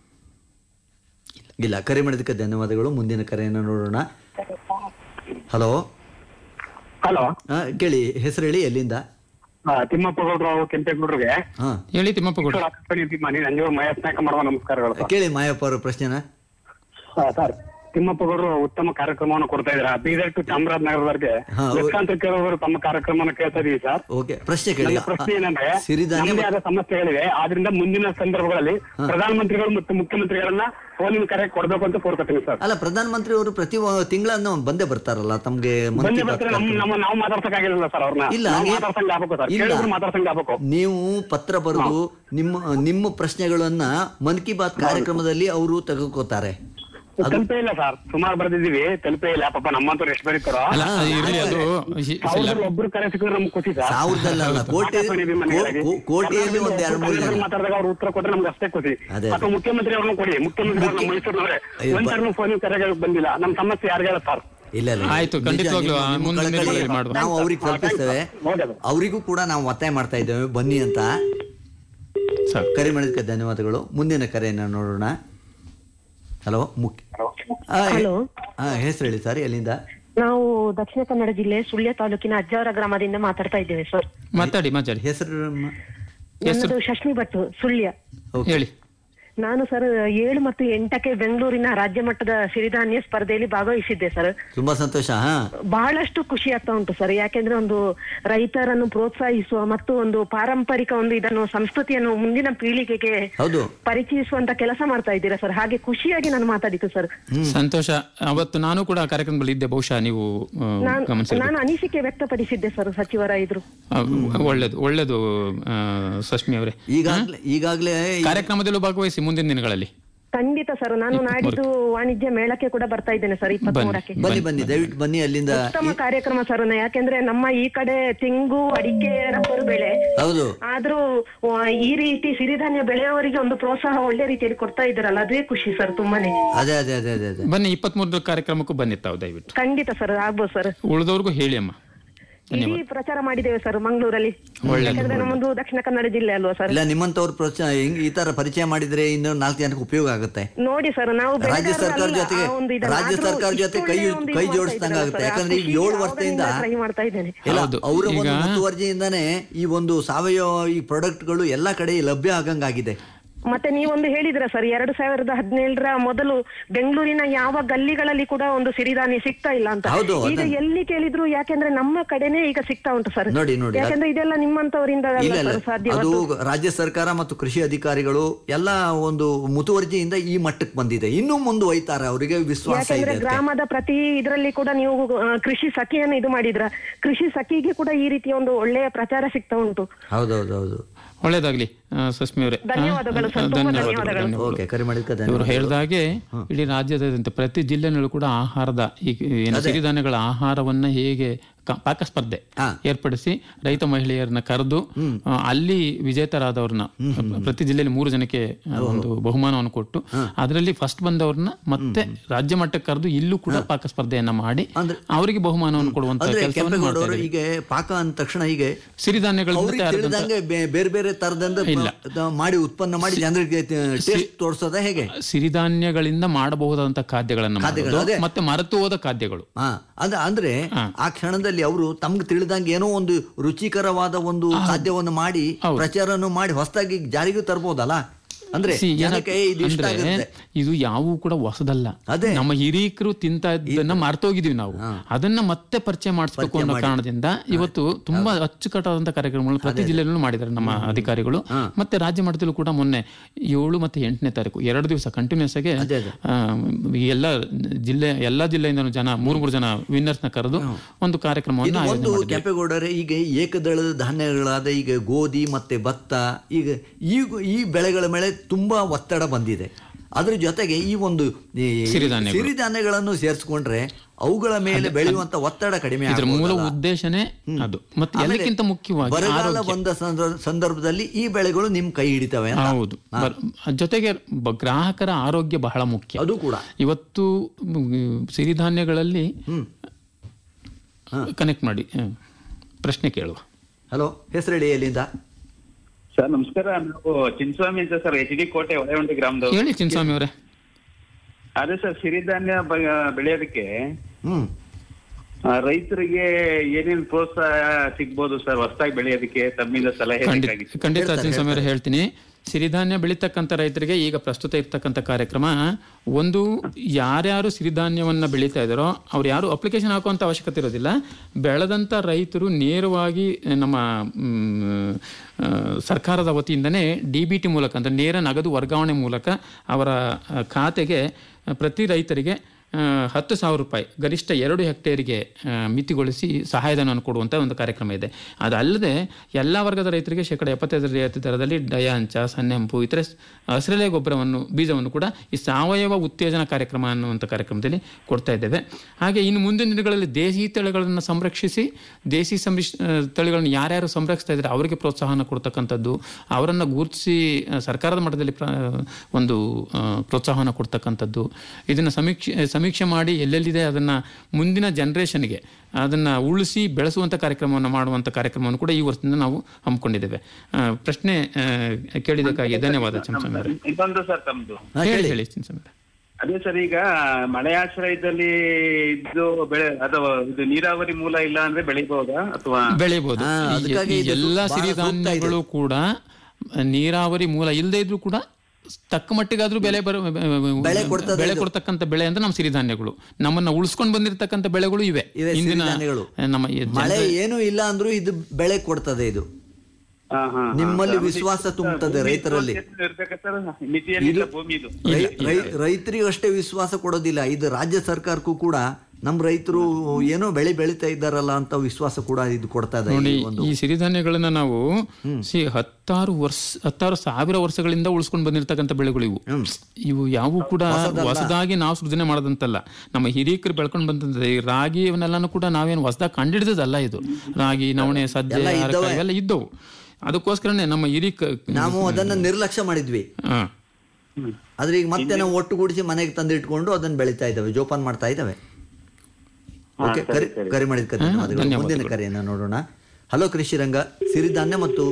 ಇಲ್ಲ ಕರೆ ಮಾಡಿದ್ದಕ್ಕೆ ಧನ್ಯವಾದಗಳು ಮುಂದಿನ ಕರೆಯನ್ನು ನೋಡೋಣ ಹಲೋ ಹಲೋ ಕೇಳಿ ಹೆಸರು ಹೇಳಿ ಎಲ್ಲಿಂದ ತಿಮ್ಮಪ್ಪ ಗೌಡ್ರು ಕೆಂಪೇಗೌಡ್ರಿಗೆ ಹಾ ಹೇಳಿ ತಿಮ್ಮಪ್ಪ ಗೌಡ್ರು. ಅಭಿಮಾನಿ ನಂಜೂರು ಮಹೇಶ್ ನಾಯಕ ಮಾಡುವ ನಮಸ್ಕಾರಗಳು ಸರ್. ಕೇಳಿ ಮಾಯಪ್ಪ ಅವರ ಪ್ರಶ್ನೆನ ಆ, ಸರ್ ತಿಮ್ಮಪ್ಪ ಗೌಡರು ಉತ್ತಮ ಕಾರ್ಯಕ್ರಮವನ್ನು ಕೊಡ್ತಾ ಇದ್ದಾರೆ ಬೀದರ್ ಟು ಚಾಮರಾಜನಗರದವರೆಗೆ ಹಾ, ಹೌದು. ಲಕ್ಷಾಂತರ ಕೇಳುವವರು ತಮ್ಮ ಕಾರ್ಯಕ್ರಮವನ್ನು ಕೇಳ್ತಾ ಇದೀವಿ ಸರ್ ಓಕೆ ಪ್ರಶ್ನೆ ಕೇಳಿ ನನ್ನ ಪ್ರಶ್ನೆ ಏನಂದ್ರೆ ಸಿರಿಧಾನ್ಯ ನಮ್ಮದೇ ಆದ ಸಮಸ್ಯೆಗಳಿವೆ ಆದ್ರಿಂದ ಮುಂದಿನ ಸಂದರ್ಭಗಳಲ್ಲಿ ಪ್ರಧಾನಮಂತ್ರಿಗಳು ಮತ್ತು ಮುಖ್ಯಮಂತ್ರಿಗಳನ್ನ ಫೋನಿನ ಕರೆ ಕೊಡ್ಬೇಕು ಅಂತ ಕೋರ್ಕೊತೀನಿ ಸರ್ ಅಲ್ಲ ಪ್ರಧಾನ ಮಂತ್ರಿ ಅವರು ಪ್ರತಿ ತಿಂಗಳನ್ನ ಬಂದೇ ಬರ್ತಾರಲ್ಲ ತಮ್ಗೆ ಮನ್ ಬಂದೇ ಕಿ ಬಾತ್ ಬರ್ತಾರೆ ನಮ್ಮ ಕಾರ್ಯಕ್ರಮ. ನಮ್ಮ ನಾವು ಮಾತಾಡ್ಸಕ್ಕಾಗಿಲ್ಲ ಸರ್ ಅವ್ರನ್ನ ಇಲ್ಲ ನಾವು ಹಾಗೆ- ಮಾತಾಡ್ಸಂಗ್ ಆಗ್ಬೇಕು ಸರ್ ಇಲ್ಲ. ಕೇಳಿದ್ರು ಮಾತಾಡ್ಸಂಗ್ ಆಗ್ಬೇಕು ನೀವು ಪತ್ರ ಬರೆದು ನಿಮ್ಮ ನಿಮ್ಮ ಪ್ರಶ್ನೆಗಳನ್ನ ಮನ್ ಕಿ ಬಾತ್ ಕಾರ್ಯಕ್ರಮದಲ್ಲಿ ಅವರು ತೆಗೆದುಕೋತಾರೆ ತಲುಪೇ ಇಲ್ಲ ಸರ್ ಸುಮಾರು ಬರ್ದಿದೀವಿ ತಲುಪೇ ಇಲ್ಲ ಪಾಪ ನಮ್ಮಂತವ್ರು ಎಷ್ಟು ಬರೀತಾರೋ ಅಲ್ಲ ಅದು ಇರ್ಲಿ ಅದು ಹಿ- ಸಾವಿರದಲ್ಲಿ ಒಬ್ರು ಕರೆ ಸಿಕ್ಕಿದ್ರೆ ನಮ್ಗೆ ಖುಷಿ ಸರ್ ಸಾವಿರದಲ್ಲ ಅಲ್ಲ, ಕೋಟಿ- ಆಕಾಶವಾಣಿ ಅಭಿಮಾನಿಗಳಿಗೆ. ಕೋ- ಕೋಟಿಯಲ್ಲಿ ಒಂದ್ ಎರಡು ಮೂರು ಜನ. ಕನ್ನಡದಲ್ಲಿ ಮಾತಾಡಿದಾಗ ಅವ್ರು ಉತ್ತರ ಕೊಟ್ರೆ ನಮ್ಗೆ ಅಷ್ಟೇ ಖುಷಿ ಅದೇ, ಅಥವಾ ಮುಖ್ಯಮಂತ್ರಿ ಅವ್ರನ್ನ ಕೊಡಿ ಮುಖ್ಯಮಂತ್ರಿ ಅವ್ರನ್ನ ಮೈಸೂರಿನವರೇ ಅಯ್ಯೋ, ಬ- ಒಂದ್ಸರ್ನು ಫೋನ್ ಕರೆಗೆ ಬಂದಿಲ್ಲ ನಮ್ ಸಮಸ್ಯೆ ಯಾರಿಗೆ ಹೇಳ ಸರ್ ಇಲ್ಲ ಇಲ್ಲ ಆಯ್ತು, ನಿಜ, ಖಂಡಿತವಾಗ್ಲೂ ನಿಮ್ಮ- ನಿಮ್ಮ ಮುಂದಿನ ಕಳಕಳಿ ದಿನಗಳಲ್ಲಿ ಮಾಡುವ. ನಾವು ಅವ್ರಿಗೆ ತಲುಪಿಸ್ತೇವೆ ಅವರಿಗೂ ಕೂಡ ನಾವು ಒತ್ತಾಯ ಮಾಡ್ತಾ ಇದ್ದೇವೆ ಬನ್ನಿ ಅಂತ ಕರೆ ಮಾಡಿದಕ್ಕೆ ಧನ್ಯವಾದಗಳು ಮುಂದಿನ ಕರೆಯನ್ನು ನೋಡೋಣ ಹಲೋ ಮುಖ್ಯ ಹಲೋ ಹೆಸರು ಹೇಳಿ ಸರ್ ಎಲ್ಲಿಂದ ನಾವು ದಕ್ಷಿಣ ಕನ್ನಡ ಜಿಲ್ಲೆ ಸುಳ್ಯ ತಾಲೂಕಿನ ಅಜ್ಜಾವರ ಗ್ರಾಮದಿಂದ ಮಾತಾಡ್ತಾ ಇದ್ದೇವೆ ಸರ್ ಮಾತಾಡಿ ಮಾತಾಡಿ ಹೆಸರು ನನ್ನದು ಶಶ್ಮಿ ಭಟ್ ಸುಳ್ಯ ಹೇಳಿ ನಾನು ಸರ್ ಏಳು ಮತ್ತು ಎಂಟಕ್ಕೆ ಬೆಂಗಳೂರಿನ ರಾಜ್ಯ ಮಟ್ಟದ ಸಿರಿಧಾನ್ಯ ಸ್ಪರ್ಧೆಯಲ್ಲಿ ಭಾಗವಹಿಸಿದ್ದೆ ಸರ್ ತುಂಬಾ ಸಂತೋಷ ಹಾ ಬಹಳಷ್ಟು ಖುಷಿ ಆಗ್ತಾ ಉಂಟು ಸರ್ ಯಾಕೆಂದ್ರೆ ಒಂದು ರೈತರನ್ನು ಪ್ರೋತ್ಸಾಹಿಸುವ ಮತ್ತು ಒಂದು ಪಾರಂಪರಿಕ ಒಂದು ಇದನ್ನು ಸಂಸ್ಕೃತಿಯನ್ನು ಮುಂದಿನ ಪೀಳಿಗೆಗೆ ಹೌದು ಪರಿಚಯಿಸುವಂತ ಕೆಲಸ ಮಾಡ್ತಾ ಇದ್ದೀರಾ ಸರ್ ಹಾಗೆ ಖುಷಿಯಾಗಿ ನಾನು ಮಾತಾಡಿದ್ದು ಸರ್ ಸಂತೋಷ ಅವತ್ತು ನಾನು ಕೂಡ ಆ ಕಾರ್ಯಕ್ರಮದಲ್ಲಿ ಇದ್ದೆ ಬಹುಶಃ ನೀವು ಆ, ನಾನು ಗಮನಿಸಿರ್ಬೇಕು ನಾನು ಅನಿಸಿಕೆ ವ್ಯಕ್ತಪಡಿಸಿದ್ದೆ ಸರ್ ಸಚಿವರ ಇದ್ರು ಆ, ಒಳ್ಳೇದು ಒಳ್ಳೇದು ಆ, ಸಶ್ಮಿ ಅವರೇ ಈಗಾಗ್ಲೇ ಈಗಾಗಲೇ ಕಾರ್ಯಕ್ರಮದಲ್ಲೂ ಭಾಗವಹಿಸಿ ಮುಂದಿನ ದಿನಗಳಲ್ಲಿ ಖಂಡಿತ ಸರ್ ನಾನು ನಾಡಿದ್ದು ವಾಣಿಜ್ಯ ಮೇಳಕ್ಕೆ ಕೂಡ ಬರ್ತಾ ಇದ್ದೇನೆ ಸರ್ ಇಪ್ಪತ್ತ್ ಮೂರಕ್ಕೆ ಬನ್ನಿ ಬನ್ನಿ ದಯವಿಟ್ಟು ಬನ್ನಿ ಅಲ್ಲಿಂದ ಉತ್ತಮ ಕಾರ್ಯಕ್ರಮ ಸರ್ ಯಾಕೆಂದ್ರೆ ನಮ್ಮ ಈ ಕಡೆ ತೆಂಗು ಅಡಿಕೆ ರಬ್ಬರು ಬೆಳೆ ಹೌದು ಆದ್ರೂ ಆ, ಈ ರೀತಿ ಸಿರಿಧಾನ್ಯ ಬೆಳೆಯವರಿಗೆ ಒಂದು ಪ್ರೋತ್ಸಾಹ ಒಳ್ಳೆ ರೀತಿಯಲ್ಲಿ ಕೊಡ್ತಾ ಇದ್ದಾರಲ್ಲ ಅದೇ ಖುಷಿ ಸರ್ ತುಂಬಾನೇ ಅದೇ ಅದೇ ಅದೇ ಅದೇ ಅದೇ ಬನ್ನಿ ಇಪ್ಪತ್ತ್ ಮೂರರ ಕಾರ್ಯಕ್ರಮಕ್ಕೂ ಬನ್ನಿ ತಾವು ದಯವಿಟ್ಟು ಖಂಡಿತ ಸರ್ ಆಗ್ಬೋದು ಸರ್ ಉಳಿದವ್ರಿಗೂ ಹೇಳಿ ಅಮ್ಮ ಇಡೀ ಪ್ರಚಾರ ಮಾಡಿದ್ದೇವೆ ಸರ್ ಮಂಗಳೂರಲ್ಲಿ ಒಳ್ಳೆದು, ಯಾಕಂದ್ರೆ ನಮ್ಮದು ದಕ್ಷಿಣ ಕನ್ನಡ ಜಿಲ್ಲೆ ಅಲ್ವಾ ಸರ್ ಇಲ್ಲ ನಿಮ್ಮಂತವ್ರು ಪ್ರೋತ್ಸಾಹ ಹಿಂಗ್ ಈ ತರ ಪರಿಚಯ ಮಾಡಿದ್ರೆ ಇನ್ನು ನಾಲ್ಕು ಜನಕ್ಕೆ ಉಪಯೋಗ ಆಗುತ್ತೆ ನೋಡಿ ಸರ್ ನಾವು ರಾಜ್ಯ ಬೆಳೆಗಾರರಲ್ಲ, ಸರ್ಕಾರ ಜೊತೆಗೆ ಆ ಒಂದು ಇದನ್ನ. ರಾಜ್ಯ ಆದ್ರೂ ಸರ್ಕಾರ ಜೊತೆ ಇಷ್ಟು ಕೈ ಒಳ್ಳೆಯ ಒಂದು ಕೈ ಇದು ಮಾಡ್ತಾ ಜೋಡಿಸ್ದಂಗ ಇದ್ದಾರೆ ಆಗುತ್ತೆ ಸರ್. ಯಾಕಂದ್ರೆ ಈಗ ಖುಷಿ ಏಳು ವರ್ಷದಿಂದ ಯಾವಾಗಲಿಂದ try ಮಾಡ್ತಾ ಇದ್ದೇನೆ ಇಲ್ಲ ಹೌದು. ಅವರ ಒಂದು ಈಗ- ಮುತುವರ್ಜಿಯಿಂದಾನೇ ಈ ಒಂದು ಸಾವಯವ ಈ ಪ್ರಾಡಕ್ಟ್ಗಳು ಎಲ್ಲಾ ಕಡೆ ಲಭ್ಯ ಆಗಂಗಾಗಿದೆ ಮತ್ತೆ ನೀವೊಂದು ಹೇಳಿದ್ರ ಸರ್ ಎರಡು ಸಾವಿರದ ಹದಿನೇಳರ ಮೊದಲು ಬೆಂಗಳೂರಿನ ಯಾವ ಗಲ್ಲಿಗಳಲ್ಲಿ ಕೂಡ ಒಂದು ಸಿರಿಧಾನ್ಯ ಸಿಗ್ತಾ ಇಲ್ಲ ಅಂತ ಹೌದು, ಈಗ ಅದನ್ನ- ಎಲ್ಲಿ ಕೇಳಿದ್ರು ಯಾಕೆಂದ್ರೆ ನಮ್ಮ ಕಡೆನೆ ಈಗ ಸಿಗ್ತಾ ಉಂಟು ಸರ್ ನೋಡಿ, ನೋಡಿ, ಅದು- ಯಾಕಂದ್ರೆ ಇದೆಲ್ಲ ನಿಮ್ಮಂತವರಿಂದ ಅಲ್ಲ ಇಲ್ಲ ಇಲ್ಲ ಸರ್ ಸಾಧ್ಯ ಅದು ಮತ್ತು- ರಾಜ್ಯ ಸರ್ಕಾರ ಮತ್ತು ಕೃಷಿ ಅಧಿಕಾರಿಗಳು ಎಲ್ಲ ಒಂದು ಮುತುವರ್ಜಿಯಿಂದ ಈ ಮಟ್ಟಕ್ಕೆ ಬಂದಿದೆ ಇನ್ನೂ ಮುಂದುವೈತಾರೆ ಅವರಿಗೆ ವಿಶ್ವಾಸ ಯಾಕಂದ್ರೆ ಇದೆ ಅದಕ್ಕೆ. ಗ್ರಾಮದ ಪ್ರತಿ ಇದರಲ್ಲಿ ಕೂಡ ನೀವು ಆ, ಕೃಷಿ ಸಖಿಯನ್ನು ಇದು ಮಾಡಿದ್ರ ಕೃಷಿ ಸಖಿಗೆ ಕೂಡ ಈ ರೀತಿಯ ಒಂದು ಒಳ್ಳೆಯ ಪ್ರಚಾರ ಸಿಗ್ತಾ ಉಂಟು ಹೌದೌದೌದು ಒಳ್ಳೇದಾಗ್ಲಿ ಆ, ಸಸ್ಮಿ ಅವರೇ ಧನ್ಯವಾದಗಳು ಸರ್, ತುಂಬಾ ಧನ್ಯವಾದಗಳು. ಓಕೆ ಕರೆ ಮಾಡಿದ್ದಕ್ಕೆ ಇವರು ಧನ್ಯವಾದ ಹೇಳ್ದಾಗೆ ಇಡೀ ರಾಜ್ಯದಾದ್ಯಂತ ಪ್ರತಿ ಜಿಲ್ಲೆನಲ್ಲೂ ಕೂಡ ಆಹಾರದ ಈ ಏನು ಅದೇ. ಸಿರಿಧಾನ್ಯಗಳ ಆಹಾರವನ್ನ ಹೇಗೆ ಕ- ಪಾಕ ಸ್ಪರ್ಧೆ ಏರ್ಪಡಿಸಿ ರೈತ ಮಹಿಳೆಯರನ್ನ ಕರೆದು ಆ, ಅಲ್ಲಿ ವಿಜೇತರಾದವ್ರನ್ನ ಪ್ರತಿ ಜಿಲ್ಲೆಯಲ್ಲಿ ಮೂರು ಜನಕ್ಕೆ ಆ, ಒಂದು ಬಹುಮಾನವನ್ನು ಕೊಟ್ಟು ಅದರಲ್ಲಿ ಫಸ್ಟ್ ಬಂದವ್ರನ್ನ ಮತ್ತೆ ರಾಜ್ಯ ಮಟ್ಟಕ್ಕೆ ಕರೆದು ಇಲ್ಲೂ ಕೂಡ ಪಾಕ ಸ್ಪರ್ಧೆಯನ್ನ ಮಾಡಿ ಅವರಿಗೆ ಬಹುಮಾನವನ್ನು ಕೊಡುವಂತ ಅಂದ್ರೆ ಕೆಲಸವನ್ನು ಮಾಡ್ತಾ ಕೆಂಪೇಗೌಡರು ಇದ್ದಾರೆ. ಈಗ ಪಾಕ ಅಂದ ತಕ್ಷಣ ಹೀಗೆ ಸಿರಿಧಾನ್ಯಗಳಿಂದ ಅವ್ರಿಗೆ ತಯಾರಾದಂತ- ತಿಳಿದಂಗೆ ಬೇ- ಬೇರೆ ಬೇರೆ ತರದಿಂದ ಇಲ್ಲ. ಮಾಡಿ ಉತ್ಪನ್ನ ಮಾಡಿ ಜನರಿಗೆ ಟೇಸ್ಟ್ ತೋರಿಸೋದ ಹೇಗೆ ಸಿರಿಧಾನ್ಯಗಳಿಂದ ಮಾಡಬಹುದಾದಂತ ಖಾದ್ಯಗಳನ್ನ ಖಾದ್ಯಗಳು, ಮಾಡೋದು, ಅದೇ. ಮತ್ತೆ ಮರೆತು ಹೋದ ಖಾದ್ಯಗಳು ಹಾ ಅದ ಅಂದ್ರೆ ಆ ಕ್ಷಣದಲ್ಲಿ ಅವರು ತಮ್ಗೆ ತಿಳಿದಂಗೆ ಏನೋ ಒಂದು ರುಚಿಕರವಾದ ಒಂದು ಖಾದ್ಯವನ್ನು ಮಾಡಿ ಪ್ರಚಾರವನ್ನು ಮಾಡಿ ಹೊಸದಾಗಿ ಜಾರಿಗೂ ತರ್ಬೋದಲ್ಲ ಅಂದ್ರೆ See, ಜನಕ್ಕೆ ಏನಕ್ಕೆ- ಇದು ಇಷ್ಟ ಅಂದ್ರೆ ಆಗುತ್ತೆ ಇದು ಯಾವೂ ಕೂಡ ಹೊಸದಲ್ಲ ನಮ್ಮ ಹಿರೀಕರು ತಿಂತ ಇದ್ದನ್ನ ಮರ್ತೋಗಿದೀವಿ ನಾವು ಅದನ್ನ ಮತ್ತೆ ಪರಿಚಯ ಮಾಡಿಸ್ಬೇಕು ಅನ್ನೋ ಕಾರಣದಿಂದ ಇವತ್ತು ತುಂಬಾ ಅಚ್ಚುಕಟ್ಟಾದಂತ ಕಾರ್ಯಕ್ರಮಗಳು ಪ್ರತಿ ಜಿಲ್ಲೆಯಲ್ಲೂ ಮಾಡಿದ್ದಾರೆ ನಮ್ಮ ಅಧಿಕಾರಿಗಳು ಮತ್ತೆ ರಾಜ್ಯ ಮಟ್ಟದಲ್ಲೂ ಕೂಡ ಮೊನ್ನೆ ಏಳು ಮತ್ತೆ ಎಂಟನೇ ತಾರೀಕು ಎರಡು ದಿವಸ ಕಂಟಿನ್ಯೂಸ್ ಆಗಿ ಆ, ಈ ಎಲ್ಲ ಜಿಲ್ಲೆ ಎಲ್ಲಾ ಜಿಲ್ಲೆಯಿಂದ ಜನ ಮೂರು ಮೂರು ಜನ ವಿನ್ನರ್ಸ್ ನ ಕರೆದು ಒಂದು ಕಾರ್ಯಕ್ರಮವನ್ನು ಇದು ಆಯೋಜನೆ ಒಂದು ಮಾಡಿದ್ವಿ ಕೆಂಪೇಗೌಡರೇ ಈಗ ಏಕದಳದ ಧಾನ್ಯಗಳಾದ ಈಗ ಗೋಧಿ ಮತ್ತೆ ಭತ್ತ ಈಗ ಈ ಈ ಬೆಳೆಗಳ ಮೇಲೆ ತುಂಬಾ ಒತ್ತಡ ಬಂದಿದೆ ಅದ್ರ ಜೊತೆಗೆ ಈ ಒಂದು ಈ ಸಿರಿಧಾನ್ಯಗಳು. ಸಿರಿಧಾನ್ಯಗಳನ್ನು ಸೇರಿಸ್ಕೊಂಡ್ರೆ ಅವುಗಳ ಮೇಲೆ ಬೆಳೆಯುವಂತ ಒತ್ತಡ ಕಡಿಮೆ ಇದ್ರ ಮೂಲ ಆಗ್ಬೋದಲ್ಲ? ಉದ್ದೇಶನೇ ಅದು ಮತ್ತೆ ಆಮೇಲೆ ಎಲ್ಲಕ್ಕಿಂತ ಮುಖ್ಯವಾಗಿ ಬರಗಾಲ ಆರೋಗ್ಯ. ಬಂದ ಸಂದರ್ಭ- ಸಂದರ್ಭದಲ್ಲಿ ಈ ಬೆಳೆಗಳು ನಿಮ್ ಕೈ ಹಿಡಿತವೆ ಅಂತ ಹೌದು ಬರ್- ಜೊತೆಗೆ ಬ- ಗ್ರಾಹಕರ ಆರೋಗ್ಯ ಬಹಳ ಮುಖ್ಯ ಅದು ಕೂಡ ಇವತ್ತು ಮ್, ಸಿರಿಧಾನ್ಯಗಳಲ್ಲಿ ಕನೆಕ್ಟ್ ಮಾಡಿ ಹ. ಪ್ರಶ್ನೆ ಕೇಳುವ ಹಲೋ ಹೆಸರು ಹೇಳಿ ಎಲ್ಲಿಂದ ಸರ್ ನಮಸ್ಕಾರ ನಾವು ಚಿನ್ಸ್ವಾಮಿ ಅಂತ ಸರ್ ಎಚ್ ಡಿ ಕೋಟೆ ಹೊಳೆವಂಟಿ ಗ್ರಾಮದವ್ರು ಹೇಳಿ ಚಿನ್ಸ್ವಾಮಿ ಅವರೇ ಅದೇ ಸರ್ ಸಿರಿಧಾನ್ಯ ಬ- ಬೆಳೆಯೋದಕ್ಕೆ ಹ್ಮ್ ಆ, ರೈತರಿಗೆ ಏನೇನ್ ಪ್ರೋತ್ಸಾಹ ಸಿಗ್ಬೋದು ಸರ್ ಹೊಸದಾಗಿ ಬೆಳೆಯೋದಕ್ಕೆ ತಮ್ಮಿಂದ ಸಲಹೆ ಖಂಡಿತ ಬೇಕಾಗಿತ್ತು ಖಂಡಿತ ಚಿನ್ಸ್ವಾಮಿ ಅವರೇ ಹೇಳ್ತೀನಿ ಸಿರಿಧಾನ್ಯ ಬೆಳೀತಕ್ಕಂಥ ರೈತರಿಗೆ ಈಗ ಪ್ರಸ್ತುತ ಇರ್ತಕ್ಕಂಥ ಕಾರ್ಯಕ್ರಮ ಒಂದು ಯಾರ್ಯಾರು ಸಿರಿಧಾನ್ಯವನ್ನು ಬೆಳೀತಾ ಇದ್ದಾರೋ ಅವ್ರು ಯಾರು ಅಪ್ಲಿಕೇಶನ್ ಹಾಕುವಂಥ ಅವಶ್ಯಕತೆ ಇರೋದಿಲ್ಲ ಬೆಳೆದಂಥ ರೈತರು ನೇರವಾಗಿ ನಮ್ಮ ಮ್, ಆ, ಸರ್ಕಾರದ ವತಿಯಿಂದನೇ ಡಿ ಬಿ ಟಿ ಮೂಲಕ ಅಂದರೆ ನೇರ ನಗದು ವರ್ಗಾವಣೆ ಮೂಲಕ ಅವರ ಆ, ಖಾತೆಗೆ ಪ್ರತಿ ರೈತರಿಗೆ ಆ, ಹತ್ತು ಸಾವಿರ ರೂಪಾಯಿ ಗರಿಷ್ಠ ಎರಡು ಹೆಕ್ಟೇರಿಗೆ ಆ, ಮಿತಿಗೊಳಿಸಿ ಸಹಾಯಧನವನ್ನು ಕೊಡುವಂಥ ಒಂದು ಕಾರ್ಯಕ್ರಮ ಇದೆ ಅದಲ್ಲದೆ ಎಲ್ಲ ವರ್ಗದ ರೈತರಿಗೆ ಶೇಕಡ ಎಪ್ಪತ್ತೈದರ ರಿಯಾಯಿತಿ ದರದಲ್ಲಿ ಡಯಾಂಚ ಸನ್ನೆಂಪು ಇತರೆ ಸ್- ಹಸಿರೆಲೆ ಗೊಬ್ಬರವನ್ನು ಬೀಜವನ್ನು ಕೂಡ ಈ ಸಾವಯವ ಉತ್ತೇಜನ ಕಾರ್ಯಕ್ರಮ ಅನ್ನುವಂಥ ಕಾರ್ಯಕ್ರಮದಲ್ಲಿ ಕೊಡ್ತಾ ಇದ್ದೇವೆ ಹಾಗೆ ಇನ್ನು ಮುಂದಿನ ದಿನಗಳಲ್ಲಿ ದೇಸಿ ತಳಿಗಳನ್ನು ಸಂರಕ್ಷಿಸಿ ದೇಸಿ ಸಂರಕ್ಷ ಆ, ತಳಿಗಳನ್ನು ಯಾರ್ಯಾರು ಸಂರಕ್ಷಿಸ್ತಾ ಇದ್ದಾರೆ ಅವರಿಗೆ ಪ್ರೋತ್ಸಾಹನ ಕೊಡ್ತಕ್ಕಂಥದ್ದು ಅವರನ್ನು ಗುರುತಿಸಿ ಆ, ಸರ್ಕಾರದ ಮಟ್ಟದಲ್ಲಿ ಪ್ರ- ಒಂದು ಆ, ಪ್ರೋತ್ಸಾಹನ ಕೊಡ್ತಕ್ಕಂಥದ್ದು ಇದನ್ನು ಸಮೀಕ್ಷೆ ಸಮೀಕ್ಷೆ ಮಾಡಿ ಎಲ್ಲೆಲ್ಲಿದೆ ಅದನ್ನು ಮುಂದಿನ ಜನ್ರೇಷನ್ಗೆ ಅದನ್ನು ಉಳಿಸಿ ಬೆಳೆಸುವಂಥ ಕಾರ್ಯಕ್ರಮವನ್ನು ಮಾಡುವಂಥ ಕಾರ್ಯಕ್ರಮವನ್ನು ಕೂಡ ಈ ವರ್ಷದಿಂದ ನಾವು ಹಮ್ಮಿಕೊಂಡಿದ್ದೇವೆ ಆ, ಪ್ರಶ್ನೆ ಆ, ಕೇಳಿದ್ದಕ್ಕಾಗಿ ಧನ್ಯವಾದ ಚಿಂಚನ್ ಅವರೇ. ಇನ್ನೊಂದು ಸರ್ ತಮ್ದು ಹೇಳಿ ಹೇಳಿ ಚಿಂಚನ್ ಅವರೇ. ಅದೇ ಸರ್ ಈಗ ಮಳೆಯಾಶ್ರಯದಲ್ಲಿ ಇದ್ದು ಬೆಳೆ ಅಥವಾ ಇದು ನೀರಾವರಿ ಮೂಲ ಇಲ್ಲ ಅಂದ್ರೆ ಬೆಳಿಬಹುದಾ ಅಥವಾ ಬೆಳೆಯಬಹುದು ಹಾ, ಈ- ಅದಕ್ಕಾಗಿ ಈ ಇದು ಎಲ್ಲ ಬಹಳ ಸೂಕ್ತ ಸಿರಿಧಾನ್ಯಗಳು ಕೂಡ ನೀರಾವರಿ ಮೂಲ ಇಲ್ಲದೆ ಇದ್ರೂ ಕೂಡ ತಕ್ಕ ಮಟ್ಟಿಗಾದ್ರೂ ಬೆಲೆ ಬರ ಬೆಳೆ ಕೊಡ್ತದೆ ಬೆಳೆ ಇದು. ಕೊಡ್ತಕ್ಕಂಥ ಬೆಳೆ ಅಂದ್ರೆ ನಮ್ಮ ಸಿರಿಧಾನ್ಯಗಳು ನಮ್ಮನ್ನ ಉಳಿಸ್ಕೊಂಡು ಬಂದಿರತಕ್ಕಂಥ ಬೆಳೆಗಳು ಇವೆ ಇವೆ ಇಂದಿನ ಸಿರಿಧಾನ್ಯಗಳು. ನಮ್ಮ ಈ ಮಳೆ ಜನರ- ಏನು ಇಲ್ಲ ಅಂದ್ರೂ ಇದು ಬೆಳೆ ಕೊಡ್ತದೆ ಇದು ನಿಮ್ಮಲ್ಲಿ ವಿಶ್ವಾಸ ತುಂಬುತ್ತದೆ ರೈತರಲ್ಲಿ ಮಿತಿಯಲ್ಲಿಲ್ಲ ಭೂಮಿ ಇದು ರೈ- ರೈ- ರೈತರಿಗೂ ಅಷ್ಟೇ ವಿಶ್ವಾಸ ಕೊಡೋದಿಲ್ಲ ಇದು ರಾಜ್ಯ ಸರ್ಕಾರಕ್ಕೂ ಕೂಡ ನಮ್ಮ ರೈತರು ಏನೋ ಬೆಳೆ ಬೆಳೀತಾ ಇದ್ದಾರಲ್ಲ ಅಂತ ವಿಶ್ವಾಸ ಕೂಡ ಇದು ಕೊಡ್ತಾ ಇದೆ ನೋಡಿ ಈ ಒಂದು ಈ ಸಿರಿಧಾನ್ಯಗಳನ್ನ ನಾವು ಸಿ ಹತ್ತಾರು ವರ್ಷ ಹತ್ತಾರು ಸಾವಿರ ವರ್ಷಗಳಿಂದ ಉಳಿಸ್ಕೊಂಡು ಬಂದಿರತಕ್ಕಂಥ ಬೆಳೆಗಳು ಇವು ಇವು ಯಾವು ಕೂಡ ಹೊಸದಲ್ಲ. ಹೊಸದಾಗಿ ನಾವು ಸೃಜನೆ ಮಾಡೋದಂತಲ್ಲ ನಮ್ಮ ಹಿರೀಕರು ಬೆಳ್ಕೊಂಡು ಬಂದಂತ ಈ ರಾಗಿ ಇವನ್ನೆಲ್ಲಾನು ಕೂಡ ನಾವೇನು ಹೊಸದಾಗಿ ಕಂಡಿಡಿದದಲ್ಲ ಇದು ರಾಗಿ ನವಣೆ ಸಜ್ಜೆ ಎಲ್ಲ ಅರಕ ಇದ್ದವೆ. ಇವೆಲ್ಲ ಇದ್ದವು ಅದಕ್ಕೋಸ್ಕರನೇ ನಮ್ಮ ಹಿರೀಕ ನಾವು ಅದನ್ನ ನಿರ್ಲಕ್ಷ್ಯ ಮಾಡಿದ್ವಿ ಹಾ. ಆದ್ರೆ ಈಗ ಮತ್ತೆ ನಾವು ಒಟ್ಟುಗೂಡಿಸಿ ಮನೆಗೆ ತಂದಿಟ್ಕೊಂಡು ಅದನ್ನ ಬೆಳೀತಾ ಇದ್ದಾವೆ ಜೋಪಾನ ಮಾಡ್ತಾ ಇದ್ದಾವೆ ಓಕೆ ಕರೆ ಕರೆ ಮಾಡಿದ ಧನ್ಯವಾದಗಳು ಮುಂದಿನ ಕರೆಯನ್ನ ನೋಡೋಣ ಹಲೋ ಕೃಷಿ ರಂಗ ಸಿರಿಧಾನ್ಯ ಮತ್ತು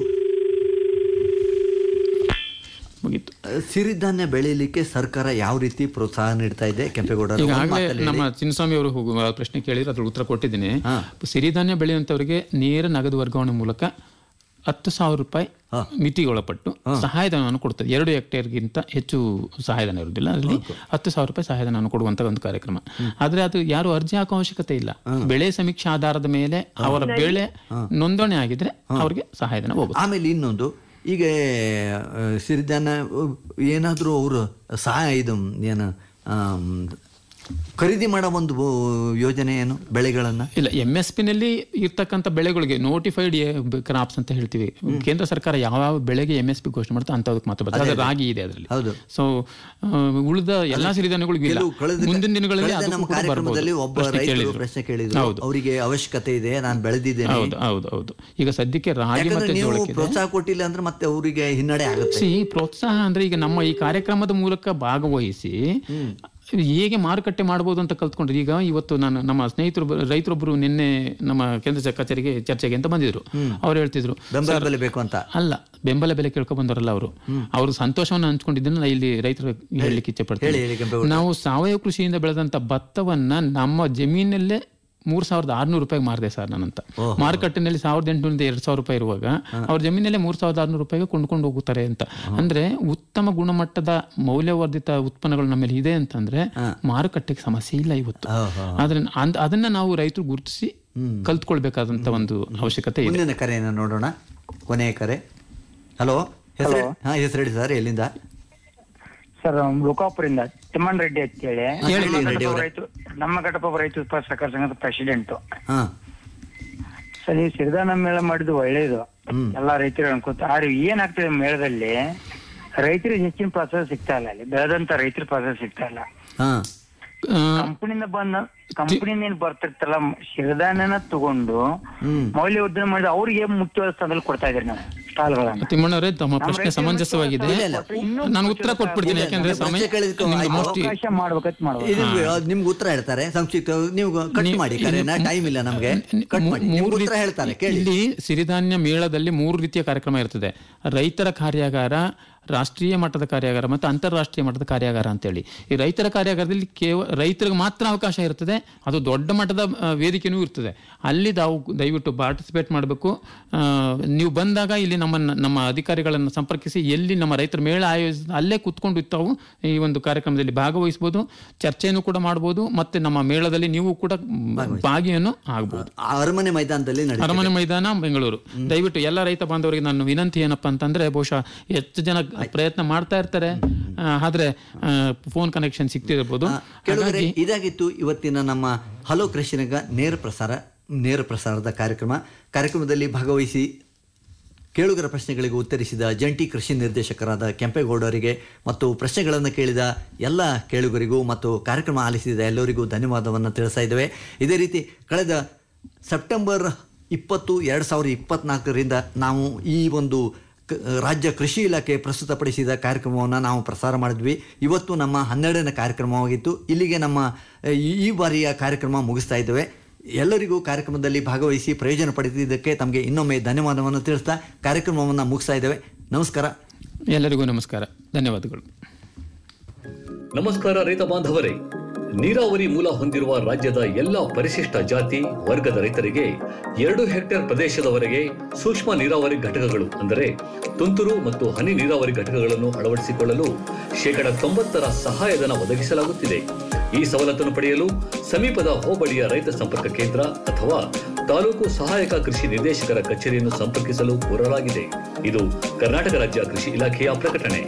ಅಹ್, ಸಿರಿಧಾನ್ಯ ಬೆಳೀಲಿಕ್ಕೆ ಸರ್ಕಾರ ಯಾವ ರೀತಿ ಪ್ರೋತ್ಸಾಹ ನೀಡ್ತಾ ಇದೆ ಕೆಂಪೇಗೌಡ ಈಗಾಗಲೇ ನಮ್ಮ ಚಿನ್ನಸ್ವಾಮಿ ಅವರು ಹೋಗುವ ಪ್ರಶ್ನೆ ಕೇಳಿದ್ರೆ ಅದ್ರ ಉತ್ತರ ಕೊಟ್ಟಿದ್ದೀನಿ ಸಿರಿಧಾನ್ಯ ಬೆಳೆಯುವಂಥವ್ರಿಗೆ ನೇರ ನಗದು ವರ್ಗಾವಣೆ ಮೂಲಕ ಹತ್ತು ಸಾವಿರ ರೂಪಾಯಿ ಮಿತಿಗೆ ಒಳಪಟ್ಟು ಸಹಾಯಧನವನ್ನು ಕೊಡ್ತದೆ ಎರಡು ಹೆಕ್ಟೇರ್ಗಿಂತ ಹೆಚ್ಚು ಸಹಾಯಧನ ಇರುವುದಿಲ್ಲ ಅದರಲ್ಲಿ ಹತ್ತು ಸಾವಿರ ರೂಪಾಯಿ ಸಹಾಯಧನವನ್ನು ಕೊಡುವಂತ ಒಂದು ಕಾರ್ಯಕ್ರಮ ಆದ್ರೆ ಅದು ಯಾರು ಅರ್ಜಿ ಹಾಕೋ ಅವಶ್ಯಕತೆ ಇಲ್ಲ ಬೆಳೆ ಸಮೀಕ್ಷೆ ಆಧಾರದ ಮೇಲೆ ಅವರ ಬೆಳೆ ನೋಂದಣಿ ಆಗಿದ್ರೆ ಅವ್ರಿಗೆ ಸಹಾಯಧನ ಹೋಗುತ್ತೆ ಆಮೇಲೆ ಇನ್ನೊಂದು ಈಗ ಅಹ್, ಸಿರಿಧಾನ್ಯ ಅಹ್, ಏನಾದ್ರೂ ಅವರು ಸಹಾಯ ಇದು ಏನು ಆಮ್, ಖರೀದಿ ಮಾಡೋ ಒಂದು ಯೋಜನೆ ಏನು ಬೆಳೆಗಳನ್ನ ಇಲ್ಲ ಎಂ ಎಸ್ ಪಿ ನಲ್ಲಿ ಇರ್ತಕ್ಕಂಥ ಬೆಳೆಗಳಿಗೆ ನೋಟಿಫೈಡ್ ಕ್ರಾಪ್ಸ್ ಅಂತ ಹೇಳ್ತೀವಿ ಕೇಂದ್ರ ಸರ್ಕಾರ ಯಾವ ಬೆಳೆಗೆ ಎಂ ಎಸ್ ಪಿ ಘೋಷಣೆ ಮಾಡ್ತಾ ಅಂತದಕ್ಕೆ ಮಾತ್ರ ಬರ್ತದೆ ಅದೇ, ಅದು ಅದೇ. ರಾಗಿ ಇದೆ ಅದರಲ್ಲಿ ಹೌದು. ಸೊ ಉಳಿದ ಎಲ್ಲಾ ಸಿರಿಧಾನ್ಯಗಳಿಗೂ ಇಲ್ಲ ಕೆಲವು ಕಳೆದ ಮುಂದಿನ ದಿನಗಳಲ್ಲಿ ಕಳೆದ ಅದಕ್ಕೂ ನಮ್ಮ ಕೂಡ ಕಾರ್ಯಕ್ರಮದಲ್ಲಿ ಬರ್ಬೋದು. ಒಬ್ಬ ಪ್ರಶ್ನೆ ರೈತರು ಕೇಳಿದ್ರು. ಪ್ರಶ್ನೆ ಕೇಳಿದ್ರು ಹೌದು ಅವರಿಗೆ ಅವಶ್ಯಕತೆ ಇದೆ ನಾನು ಬೆಳೆದಿದ್ದೇನೆ ಹೌದು ಹೌದು ಹೌದು ಈಗ ಸದ್ಯಕ್ಕೆ ರಾಗಿ ಯಾಕಂದ್ರೆ ಮತ್ತೆ ನೀವು ಜೋಳಕ್ಕೆ ಪ್ರೋತ್ಸಾಹ ಕೊಟ್ಟಿಲ್ಲ ಅಂದ್ರೆ ಮತ್ತೆ ಅವರಿಗೆ ಹಿನ್ನಡೆ ಆಗುತ್ತೆ ಸಿ ಪ್ರೋತ್ಸಾಹ ಅಂದ್ರೆ ಈಗ ನಮ್ಮ ಈ ಕಾರ್ಯಕ್ರಮದ ಮೂಲಕ ಭಾಗವಹಿಸಿ ಹೇಗೆ ಮಾರುಕಟ್ಟೆ ಮಾಡಬಹುದು ಅಂತ ಕಲ್ತ್ಕೊಂಡ್ರೆ ಈಗ ಇವತ್ತು ನಾನು ನಮ್ಮ ಸ್ನೇಹಿತರು ರೈತರೊಬ್ಬರು ನಿನ್ನೆ ನಮ್ಮ ಕೇಂದ್ರ ಸ- ಕಚೇರಿಗೆ ಚರ್ಚೆಗೆ ಅಂತ ಬಂದಿದ್ರು ಅವ್ರು ಹೇಳ್ತಿದ್ರು ಬೆಂಬಲ "ಸರ್, ಬೆಲೆ ಬೇಕು ಅಂತ ಅಲ್ಲ ಬೆಂಬಲ ಬೆಲೆ ಕೇಳ್ಕೊಂಡ್ ಬಂದವರಲ್ಲ ಅವರು ಅವರು ಸಂತೋಷವನ್ನು ಹಂಚ್ಕೊಂಡಿದ್ದನ್ನು ನಾನು ಇಲ್ಲಿ ರೈತರು ಹೇಳಲಿಕ್ಕೆ ಇಚ್ಛೆ ಹೇಳಿ, ಹೇಳಿ, ಕೆಂಪೇಗೌಡ. ಪಡ್ತೀನಿ ನಾವು ಸಾವಯವ ಕೃಷಿಯಿಂದ ಬೆಳೆದಂತ ಭತ್ತವನ್ನ ನಮ್ಮ ಜಮೀನಲ್ಲೇ ಮೂರ್ ಸಾವಿರದ ಆರ್ನೂರು ರೂಪಾಯಿಗೆ ಮಾರಿದೆ ಸರ್ ನಾನಂತ ಮಾರುಕಟ್ಟೆನಲ್ಲಿ ಸಾವಿರದ ಎಂಟುನೂರಿಂದ ಎರಡ್ ಸಾವಿರ ರೂಪಾಯಿ ಇರುವಾಗ ಅವ್ರ ಜಮೀನಲ್ಲೇ ಮೂರ್ ಸಾವಿರದ ಆರ್ನೂರು ರೂಪಾಯಿಗೆ ಕೊಂಡ್ಕೊಂಡು ಹೋಗುತ್ತಾರೆ ಅಂತ ಅಂದ್ರೆ ಉತ್ತಮ ಗುಣಮಟ್ಟದ ಮೌಲ್ಯವರ್ಧಿತ ಉತ್ಪನ್ನಗಳು ನಮ್ಮಲ್ಲಿ ಇದೆ ಅಂತಂದ್ರೆ ಮಾರುಕಟ್ಟೆಗೆ ಸಮಸ್ಯೆ ಇಲ್ಲ ಇವತ್ತು ಆದ್ರೆ ಅಂದ್- ಅದನ್ನ ನಾವು ರೈತರು ಗುರುತಿಸಿ ಕಲ್ತ್ಕೊಳ್ಬೇಕಾದಂತ ಒಂದು ಅವಶ್ಯಕತೆ ಇದೆ ಮುಂದಿನ ಕರೆಯನ್ನು ನೋಡೋಣ ಕೊನೆಯ ಕರೆ ಹಲೋ ಹೆಸರು ಹಾ ಹೆಸರು ಹೇಳಿ ಸರ್ ಎಲ್ಲಿಂದ ಸರ್ ಲೋಕಾಪುರಿಂದ ತಿಮ್ಮಣ್ಣ ರೆಡ್ಡಿ ಅಂತ ಹೇಳಿ ಹೇಳಿ, ನಮ್ಮ ರೆಡ್ಡಿ ಘಟಕ ಅವರೇ. ರೈತ ನಮ್ಮ ಘಟಕ ರೈತ ಉತ್ಪಾದಕ ಸಹಕಾರ ಸಂಘದ ಪ್ರೆಸಿಡೆಂಟ್ ಹಾ ಸರ್ ಈ ಸಿರಿಧಾನ ಮೇಳ ಮಾಡಿದ್ದು ಒಳ್ಳೇದು ಎಲ್ಲಾ ರೈತರು ಅನ್ಕೋತ ಆದ್ರೆ ಏನಾಗ್ತದೆ ಮೇಳದಲ್ಲಿ ರೈತರಿಗೆ ಹೆಚ್ಚಿನ ಪ್ರೋತ್ಸಾಹ ಸಿಗ್ತಾ ಇಲ್ಲ ಅಲ್ಲಿ ಬೆಳೆದಂತ ರೈತರ ಪ್ರೋತ್ಸಾಹ ಸಿಗ್ತಾ ಇಲ್ಲ ಹಾ ಕಂಪನಿಯಿಂದ ಬಂದ ಕಂಪನಿಯಿಂದ ಏನ್ ಬರ್ತಿರ್ತಲ್ಲ ಸಿರಿಧಾನ್ಯನ ತಗೊಂಡು ಮೌಲ್ಯವರ್ಧನೆ ಮಾಡಿದ ಅವ್ರಿಗೆ ಮುಖ್ಯವಾದ ಸ್ಥಾನದಲ್ಲಿ ಕೊಡ್ತಾ ಇದ್ರಿ ನಾವು ಸ್ಟಾಲ್ಗಳನ್ನ ತಿಮ್ಮಣ್ಣವರೇ ತಮ್ಮ ಪ್ರಶ್ನೆ ಸಮಂಜಸವಾಗಿದೆ ನಾನು ಉತ್ತರ ಕೊಟ್ಬಿಡ್ತೀನಿ ಯಾಕಂದ್ರೆ ಸಮಯ ನಿಮ್ಗೆ ಮೋಸ್ಟ್ಲಿ ಅವಕಾಶ ಮಾಡ್ಬೇಕಂತ ಮಾಡ್ಬೇಕು ಇದು ನಿಮ್ಗೆ ಉತ್ತರ ಹೇಳ್ತಾರೆ ಸಂಕ್ಷಿಪ್ತ ನೀವು ಕಟ್ ಮಾಡಿ ಕರೆನ ಟೈಮ್ ಇಲ್ಲ ನಮ್ಗೆ ಕಟ್ ಮಾಡಿ ನಿಮ್ಗೆ ಮೂರು ಉತ್ತರ ಹೇಳ್ತಾರೆ ಕೇಳಿ ಇಲ್ಲಿ ಸಿರಿಧಾನ್ಯ ಮೇಳದಲ್ಲಿ ಮೂರು ರೀತಿಯ ಕಾರ್ಯಕ್ರಮ ಇರ್ತದೆ ರೈತರ ಕಾರ್ಯಾಗಾರ ರಾಷ್ಟ್ರೀಯ ಮಟ್ಟದ ಕಾರ್ಯಾಗಾರ ಮತ್ತು ಅಂತಾರಾಷ್ಟ್ರೀಯ ಮಟ್ಟದ ಕಾರ್ಯಾಗಾರ ಅಂತೇಳಿ ಈ ರೈತರ ಕಾರ್ಯಾಗಾರದಲ್ಲಿ ಕೇವಲ ರೈತರಿಗೆ ಮಾತ್ರ ಅವಕಾಶ ಇರ್ತದೆ ಅದು ದೊಡ್ಡ ಮಟ್ಟದ ಆ, ವೇದಿಕೆನೂ ಇರ್ತದೆ ಅಲ್ಲಿ ತಾವು ದಯವಿಟ್ಟು ಪಾರ್ಟಿಸಿಪೇಟ್ ಮಾಡಬೇಕು ನೀವು ಬಂದಾಗ ಇಲ್ಲಿ ನಮ್ಮ ನಮ್ಮನ್ನ ನಮ್ಮ ಅಧಿಕಾರಿಗಳನ್ನು ಸಂಪರ್ಕಿಸಿ ಎಲ್ಲಿ ನಮ್ಮ ರೈತರ ಮೇಳ ಆಯೋಜಿಸ ಅಲ್ಲೇ ಕುತ್ಕೊಂಡು ತಾವು ಈ ಒಂದು ಕಾರ್ಯಕ್ರಮದಲ್ಲಿ ಭಾಗವಹಿಸಬಹುದು ಚರ್ಚೆಯನ್ನು ಕೂಡ ಮಾಡಬಹುದು ಮತ್ತೆ ನಮ್ಮ ಮೇಳದಲ್ಲಿ ನೀವು ಕೂಡ ಮ್, ಭಾಗಿಯನ್ನು ಆಗಬಹುದು ಅರಮನೆ ಮೈದಾನದಲ್ಲಿ ನಡೆಯುತ್ತೆ. ಅರಮನೆ ಮೈದಾನ ಬೆಂಗಳೂರು ದಯವಿಟ್ಟು ಎಲ್ಲ ರೈತ ಬಾಂಧವರಿಗೆ ನನ್ನ ವಿನಂತಿ ಏನಪ್ಪಾ ಅಂತಂದ್ರೆ ಬಹುಶಃ ಹೆಚ್ಚು ಜನ ಪ್ರಯತ್ನ ಮಾಡ್ತಾ ಇರ್ತಾರೆ ಆ, ಆದ್ರೆ ಫೋನ್ ಕನೆಕ್ಷನ್ ಸಿಗ್ತಿರ್ಬೋದು ಕೇಳುಗರೆ ಇದಾಗಿತ್ತು ಇವತ್ತಿನ ನಮ್ಮ ಹಲೋ ಕೃಷಿರಂಗ ನೇರ ಪ್ರಸಾರ ನೇರ ಪ್ರಸಾರದ ಕಾರ್ಯಕ್ರಮ ಕಾರ್ಯಕ್ರಮದಲ್ಲಿ ಭಾಗವಹಿಸಿ ಕೇಳುಗರ ಪ್ರಶ್ನೆಗಳಿಗೆ ಉತ್ತರಿಸಿದ ಜಂಟಿ ಕೃಷಿ ನಿರ್ದೇಶಕರಾದ ಕೆಂಪೇಗೌಡರಿಗೆ ಮತ್ತು ಪ್ರಶ್ನೆಗಳನ್ನು ಕೇಳಿದ ಎಲ್ಲ ಕೇಳುಗರಿಗೂ ಮತ್ತು ಕಾರ್ಯಕ್ರಮ ಆಲಿಸಿದ ಎಲ್ಲರಿಗೂ ಧನ್ಯವಾದವನ್ನು ತಿಳಿಸ್ತಾ ಇದ್ದೇವೆ ಇದೇ ರೀತಿ ಕಳೆದ ಸೆಪ್ಟೆಂಬರ್ ಇಪ್ಪತ್ತು ಎರಡು ಸಾವಿರದ ಇಪ್ಪತ್ನಾಲ್ಕರಿಂದ ನಾವು ಈ ಒಂದು ಕ- ರಾಜ್ಯ ಕೃಷಿ ಇಲಾಖೆ ಪ್ರಸ್ತುತಪಡಿಸಿದ ಕಾರ್ಯಕ್ರಮವನ್ನು ನಾವು ಪ್ರಸಾರ ಮಾಡಿದ್ವಿ ಇವತ್ತು ನಮ್ಮ ಹನ್ನೆರಡನೇ ಕಾರ್ಯಕ್ರಮವಾಗಿತ್ತು ಇಲ್ಲಿಗೆ ನಮ್ಮ ಅಹ್, ಈ- ಈ ಬಾರಿಯ ಕಾರ್ಯಕ್ರಮ ಮುಗಿಸ್ತಾ ಇದ್ದೇವೆ ಎಲ್ಲರಿಗೂ ಕಾರ್ಯಕ್ರಮದಲ್ಲಿ ಭಾಗವಹಿಸಿ ಪ್ರಯೋಜನ ಪಡೆದಿದ್ದಕ್ಕೆ ತಮಗೆ ಇನ್ನೊಮ್ಮೆ ಧನ್ಯವಾದವನ್ನು ತಿಳಿಸ್ತಾ ಕಾರ್ಯಕ್ರಮವನ್ನು ಮುಗಿಸ್ತಾ ಇದ್ದೇವೆ ನಮಸ್ಕಾರ ಎಲ್ಲರಿಗೂ ನಮಸ್ಕಾರ ಧನ್ಯವಾದಗಳು ನಮಸ್ಕಾರ ರೈತ ಬಾಂಧವರೇ ನೀರಾವರಿ ಮೂಲ ಹೊಂದಿರುವ ರಾಜ್ಯದ ಎಲ್ಲ ಪರಿಶಿಷ್ಟ ಜಾತಿ ವರ್ಗದ ರೈತರಿಗೆ ಎರಡು ಹೆಕ್ಟೇರ್ ಪ್ರದೇಶದವರೆಗೆ ಸೂಕ್ಷ್ಮ ನೀರಾವರಿ ಘಟಕಗಳು ಅಂದರೆ ತುಂತುರು ಮತ್ತು ಹನಿ ನೀರಾವರಿ ಘಟಕಗಳನ್ನು ಅಳವಡಿಸಿಕೊಳ್ಳಲು ಶೇಕಡ ತೊಂಬತ್ತರ ಸಹಾಯಧನ ಒದಗಿಸಲಾಗುತ್ತಿದೆ ಈ ಸವಲತ್ತನ್ನು ಪಡೆಯಲು ಸಮೀಪದ ಹೋಬಳಿಯ ರೈತ ಸಂಪರ್ಕ ಕೇಂದ್ರ ಅಥವಾ ತಾಲೂಕು ಸಹಾಯಕ ಕೃಷಿ ನಿರ್ದೇಶಕರ ಕಚೇರಿಯನ್ನು ಸಂಪರ್ಕಿಸಲು ಕೋರಲಾಗಿದೆ ಇದು ಕರ್ನಾಟಕ ರಾಜ್ಯ ಕೃಷಿ ಇಲಾಖೆಯ ಪ್ರಕಟಣೆ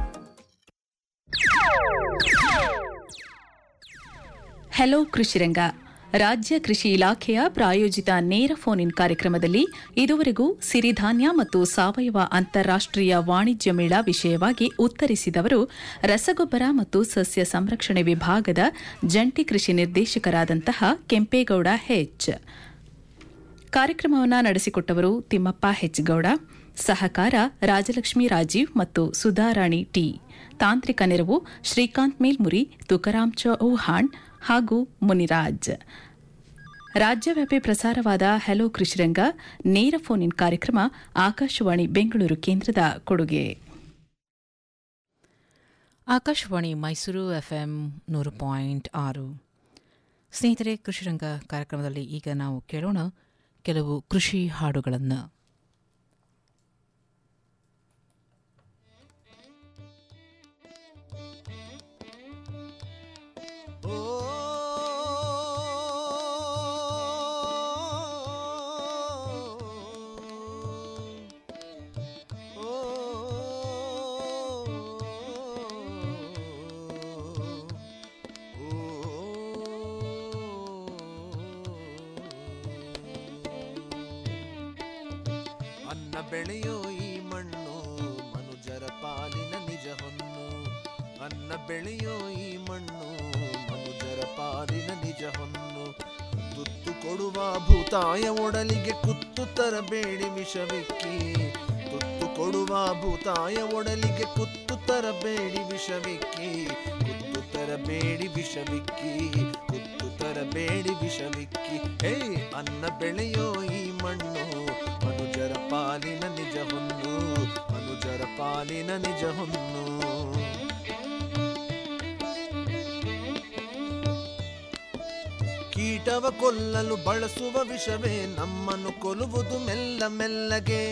ಹೆಲೋ ಕೃಷಿರಂಗ ರಾಜ್ಯ ಕೃಷಿ ಇಲಾಖೆಯ ಪ್ರಾಯೋಜಿತ ನೇರ ಫೋನ್ ಇನ್ ಕಾರ್ಯಕ್ರಮದಲ್ಲಿ ಇದುವರೆಗೂ ಸಿರಿಧಾನ್ಯ ಮತ್ತು ಸಾವಯವ ಅಂತಾರಾಷ್ಟ್ರೀಯ ವಾಣಿಜ್ಯ ಮೇಳ ವಿಷಯವಾಗಿ ಉತ್ತರಿಸಿದವರು ರಸಗೊಬ್ಬರ ಮತ್ತು ಸಸ್ಯ ಸಂರಕ್ಷಣೆ ವಿಭಾಗದ ಜಂಟಿ ಕೃಷಿ ನಿರ್ದೇಶಕರಾದಂತಹ ಕೆಂಪೇಗೌಡ ಹೆಚ್ ಕಾರ್ಯಕ್ರಮವನ್ನು ನಡೆಸಿಕೊಟ್ಟವರು ತಿಮ್ಮಪ್ಪ ಹೆಚ್ಗೌಡ ಸಹಕಾರ ರಾಜಲಕ್ಷ್ಮಿ ರಾಜೀವ್ ಮತ್ತು ಸುಧಾರಾಣಿ ಟಿ ತಾಂತ್ರಿಕ ನೆರವು ಶ್ರೀಕಾಂತ್ ಮೇಲ್ಮುರಿ ತುಕಾರಾಮ್ ಚೌಹಾಣ್ ಹಾಗೂ ಮುನಿರಾಜ್ ರಾಜ್ಯವ್ಯಾಪಿ ಪ್ರಸಾರವಾದ ಹೆಲೋ ಕೃಷಿರಂಗ ನೇರ ಫೋನ್ ಇನ್ ಕಾರ್ಯಕ್ರಮ ಆಕಾಶವಾಣಿ ಬೆಂಗಳೂರು ಕೇಂದ್ರದ ಕೊಡುಗೆ ಆಕಾಶವಾಣಿ ಮೈಸೂರು ಎಫ್ಎಂ ನೂರು ಪಾಯಿಂಟ್ ಆರು ಸ್ನೇಹಿತರೆ ಕೃಷಿರಂಗ ಕಾರ್ಯಕ್ರಮದಲ್ಲಿ ಈಗ ನಾವು ಕೇಳೋಣ ಕೆಲವು ಕೃಷಿ ಹಾಡುಗಳನ್ನು ಅನ್ನ ಬೆಳೆಯೋ ಈ ಮಣ್ಣು ಮನುಜರ ಪಾಲಿನ ನಿಜ ಹೊನ್ನು ಅನ್ನ ಬೆಳೆಯೋ ಈ ಮಣ್ಣು ಮನುಜರ ಪಾಲಿನ ನಿಜ ಹೊನ್ನು ತುತ್ತು ಕೊಡುವ ಭೂತಾಯ ಒಡಲಿಗೆ ಕುತ್ತು ತರಬೇಡಿ ವಿಷವಿಕ್ಕಿ ತುತ್ತು ಕೊಡುವ ಭೂತಾಯ ಒಡಲಿಗೆ ಕುತ್ತು ತರಬೇಡಿ ವಿಷವಿಕ್ಕಿ ಕುತ್ತು ತರಬೇಡಿ ವಿಷವಿಕ್ಕಿ ಕುತ್ತು ತರಬೇಡಿ ವಿಷವಿಕ್ಕಿ ಹೇ ಅನ್ನ ಬೆಳೆಯೋ ಈ ಮಣ್ಣು ಮನುಜರ ಪಾಲಿನ ನಿಜ ಹೊನ್ನು ಮನುಜರ ಪಾಲಿನ ನಿಜ ಹೊನ್ನು ಕೀಟವ ಕೊಲ್ಲಲು ಬಳಸುವ ವಿಷವೇ ನಮ್ಮನ್ನು ಕೊಲ್ಲುವುದು ಮೆಲ್ಲ ಮೆಲ್ಲಗೆ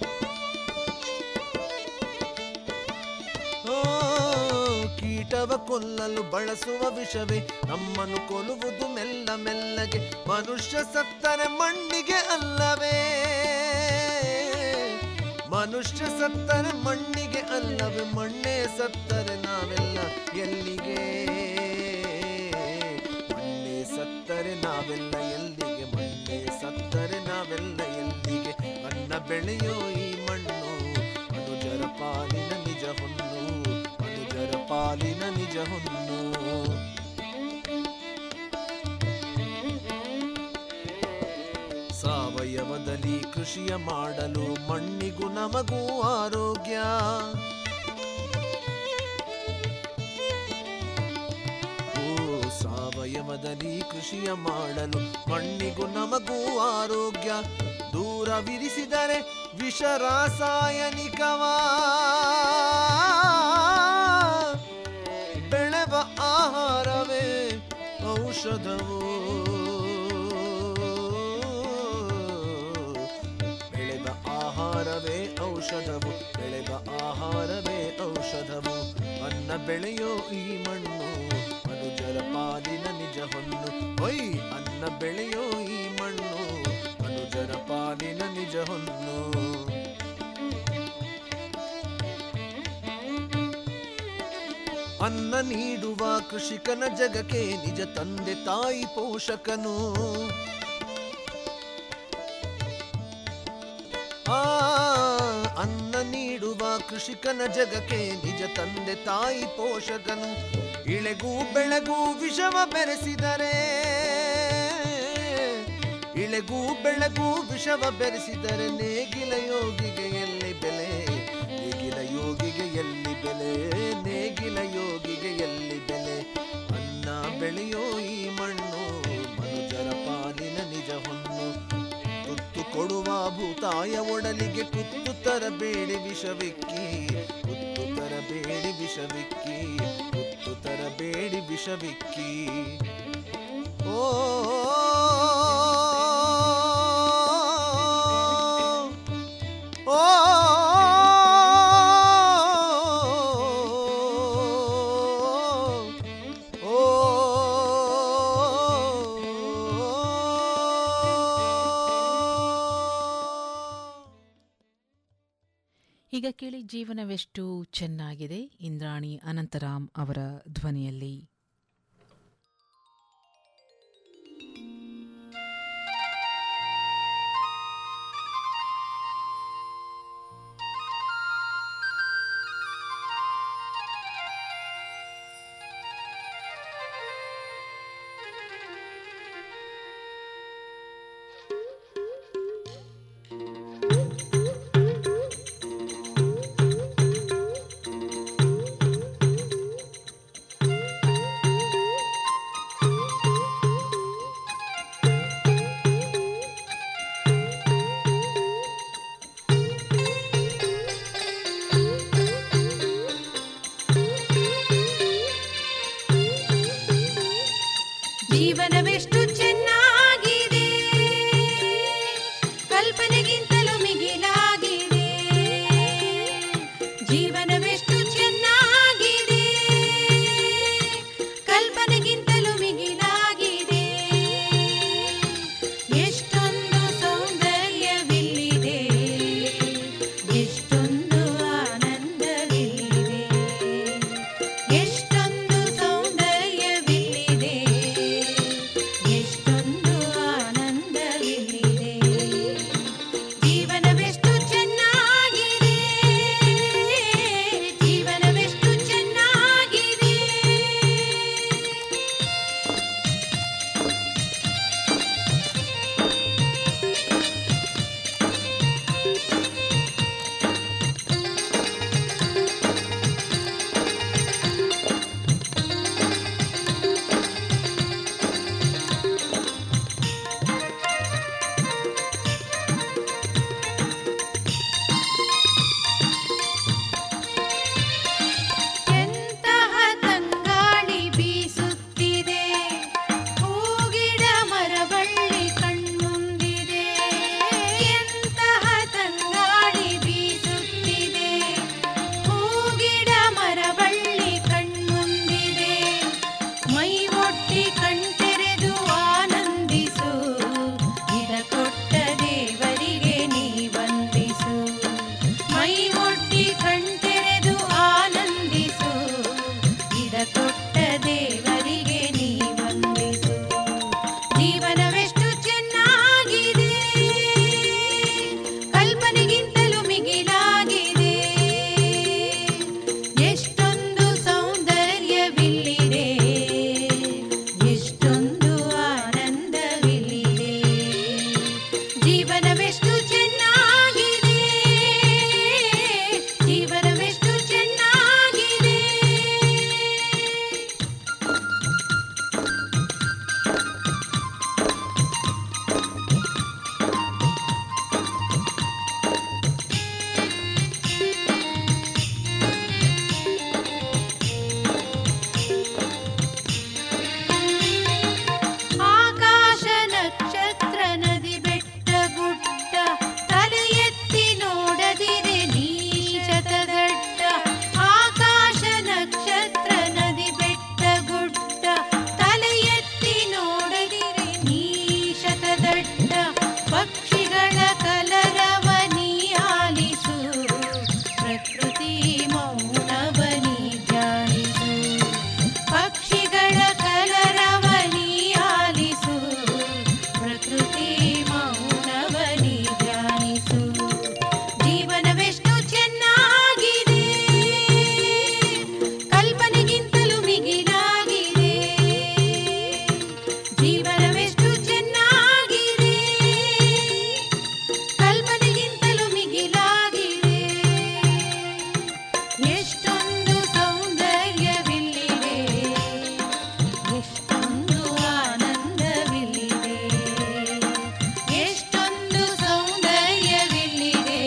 ಓ, ಕೀಟವ ಕೊಲ್ಲಲು ಬಳಸುವ ವಿಷವೇ ನಮ್ಮನ್ನು ಕೊಲ್ಲುವುದು ಮೆಲ್ಲ ಮೆಲ್ಲಗೆ ಮನುಷ್ಯ ಸತ್ತರೆ ಮಣ್ಣಿಗೆ ಅಲ್ಲವೇ ಮನುಷ್ಯ ಸತ್ತರೆ ಮಣ್ಣಿಗೆ ಅಲ್ಲವೇ ಮಣ್ಣೇ ಸತ್ತರೆ ನಾವೆಲ್ಲ ಎಲ್ಲಿಗೆ ಮಣ್ಣೆ ಸತ್ತರೆ ನಾವೆಲ್ಲ ಎಲ್ಲಿಗೆ ಮಣ್ಣೆ ಸತ್ತರೆ ನಾವೆಲ್ಲ ಎಲ್ಲಿಗೆ ಅನ್ನ ಬೆಳೆಯೋ ಈ ಮಣ್ಣು ಮನುಜರ ಪಾಲಿನ ನಿಜ ಹೊನ್ನು ಮನುಜರ ಪಾಲಿನ ನಿಜ ಹೊನ್ನು ಸಾವಯವದಲ್ಲಿ ಕೃಷಿಯ ಮಾಡಲು ಮಣ್ಣಿಗೂ ನಮಗೂ ಆರೋಗ್ಯ ಓ ಸಾವಯವದಲ್ಲಿ ಕೃಷಿಯ ಮಾಡಲು ಮಣ್ಣಿಗೂ ನಮಗೂ ಆರೋಗ್ಯ ದೂರವಿರಿಸಿದರೆ ವಿಷ ರಾಸಾಯನಿಕವಾ ಬೆಳೆವ ಆಹಾರವೇ ಔಷಧವು ಬೆಳೆದ ಆಹಾರವೇ ಔಷಧ ಬೆಳೆಯೋ ಈ ಮಣ್ಣು ಮನುಜರ ಪಾಲಿನ ನಿಜ ಹೊನ್ನು ಹೊಯ್ ಅನ್ನ ಬೆಳೆಯೋ ಈ ಮಣ್ಣು ಮನುಜರ ಪಾಲಿನ ನಿಜ ಹೊನ್ನು ಅನ್ನ ನೀಡುವ ಕೃಷಿಕನ ಜಗಕ್ಕೆ ನಿಜ ತಂದೆ ತಾಯಿ ಪೋಷಕನು ಆ ಅನ್ನ ನೀಡುವ ಕೃಷಿಕನ ಜಗಕ್ಕೆ ನಿಜ ತಂದೆ ತಾಯಿ ಪೋಷಕನು ಇಳೆಗೂ ಬೆಳಗೂ ವಿಷವ ಬೆರೆಸಿದರೆ ಇಳೆಗೂ ಬೆಳಗೂ ವಿಷವ ಬೆರೆಸಿದರೆ ನೇಗಿಲ ಯೋಗಿಗೆ ಎಲ್ಲಿ ಬೆಲೆ ನೇಗಿಲ ಯೋಗಿಗೆ ಎಲ್ಲಿ ಬೆಲೆ ನೇಗಿಲ ಯೋಗಿಗೆ ಎಲ್ಲಿ ಬೆಲೆ ಅನ್ನ ಬೆಳೆಯೋ ಈ ಮಣ್ಣು ಮನುಜರ ಪಾಲಿನ ನಿಜ ಹೊನ್ನು ತುತ್ತು ಕೊಡುವ ಭೂತಾಯ ಒಡಲಿಗೆ ಕುತ್ತು ತರಬೇಡಿ ವಿಷವಿಕ್ಕಿ ಕುತ್ತು ತರಬೇಡಿ ವಿಷವಿಕ್ಕಿ ಕುತ್ತು ತರಬೇಡಿ ವಿಷವಿಕ್ಕಿ ಓ ಓ ಈಗ ಕೇಳಿ ಜೀವನವೆಷ್ಟು ಚೆನ್ನಾಗಿದೆ ಇಂದ್ರಾಣಿ ಅನಂತರಾಮ್ ಅವರ ಧ್ವನಿಯಲ್ಲಿ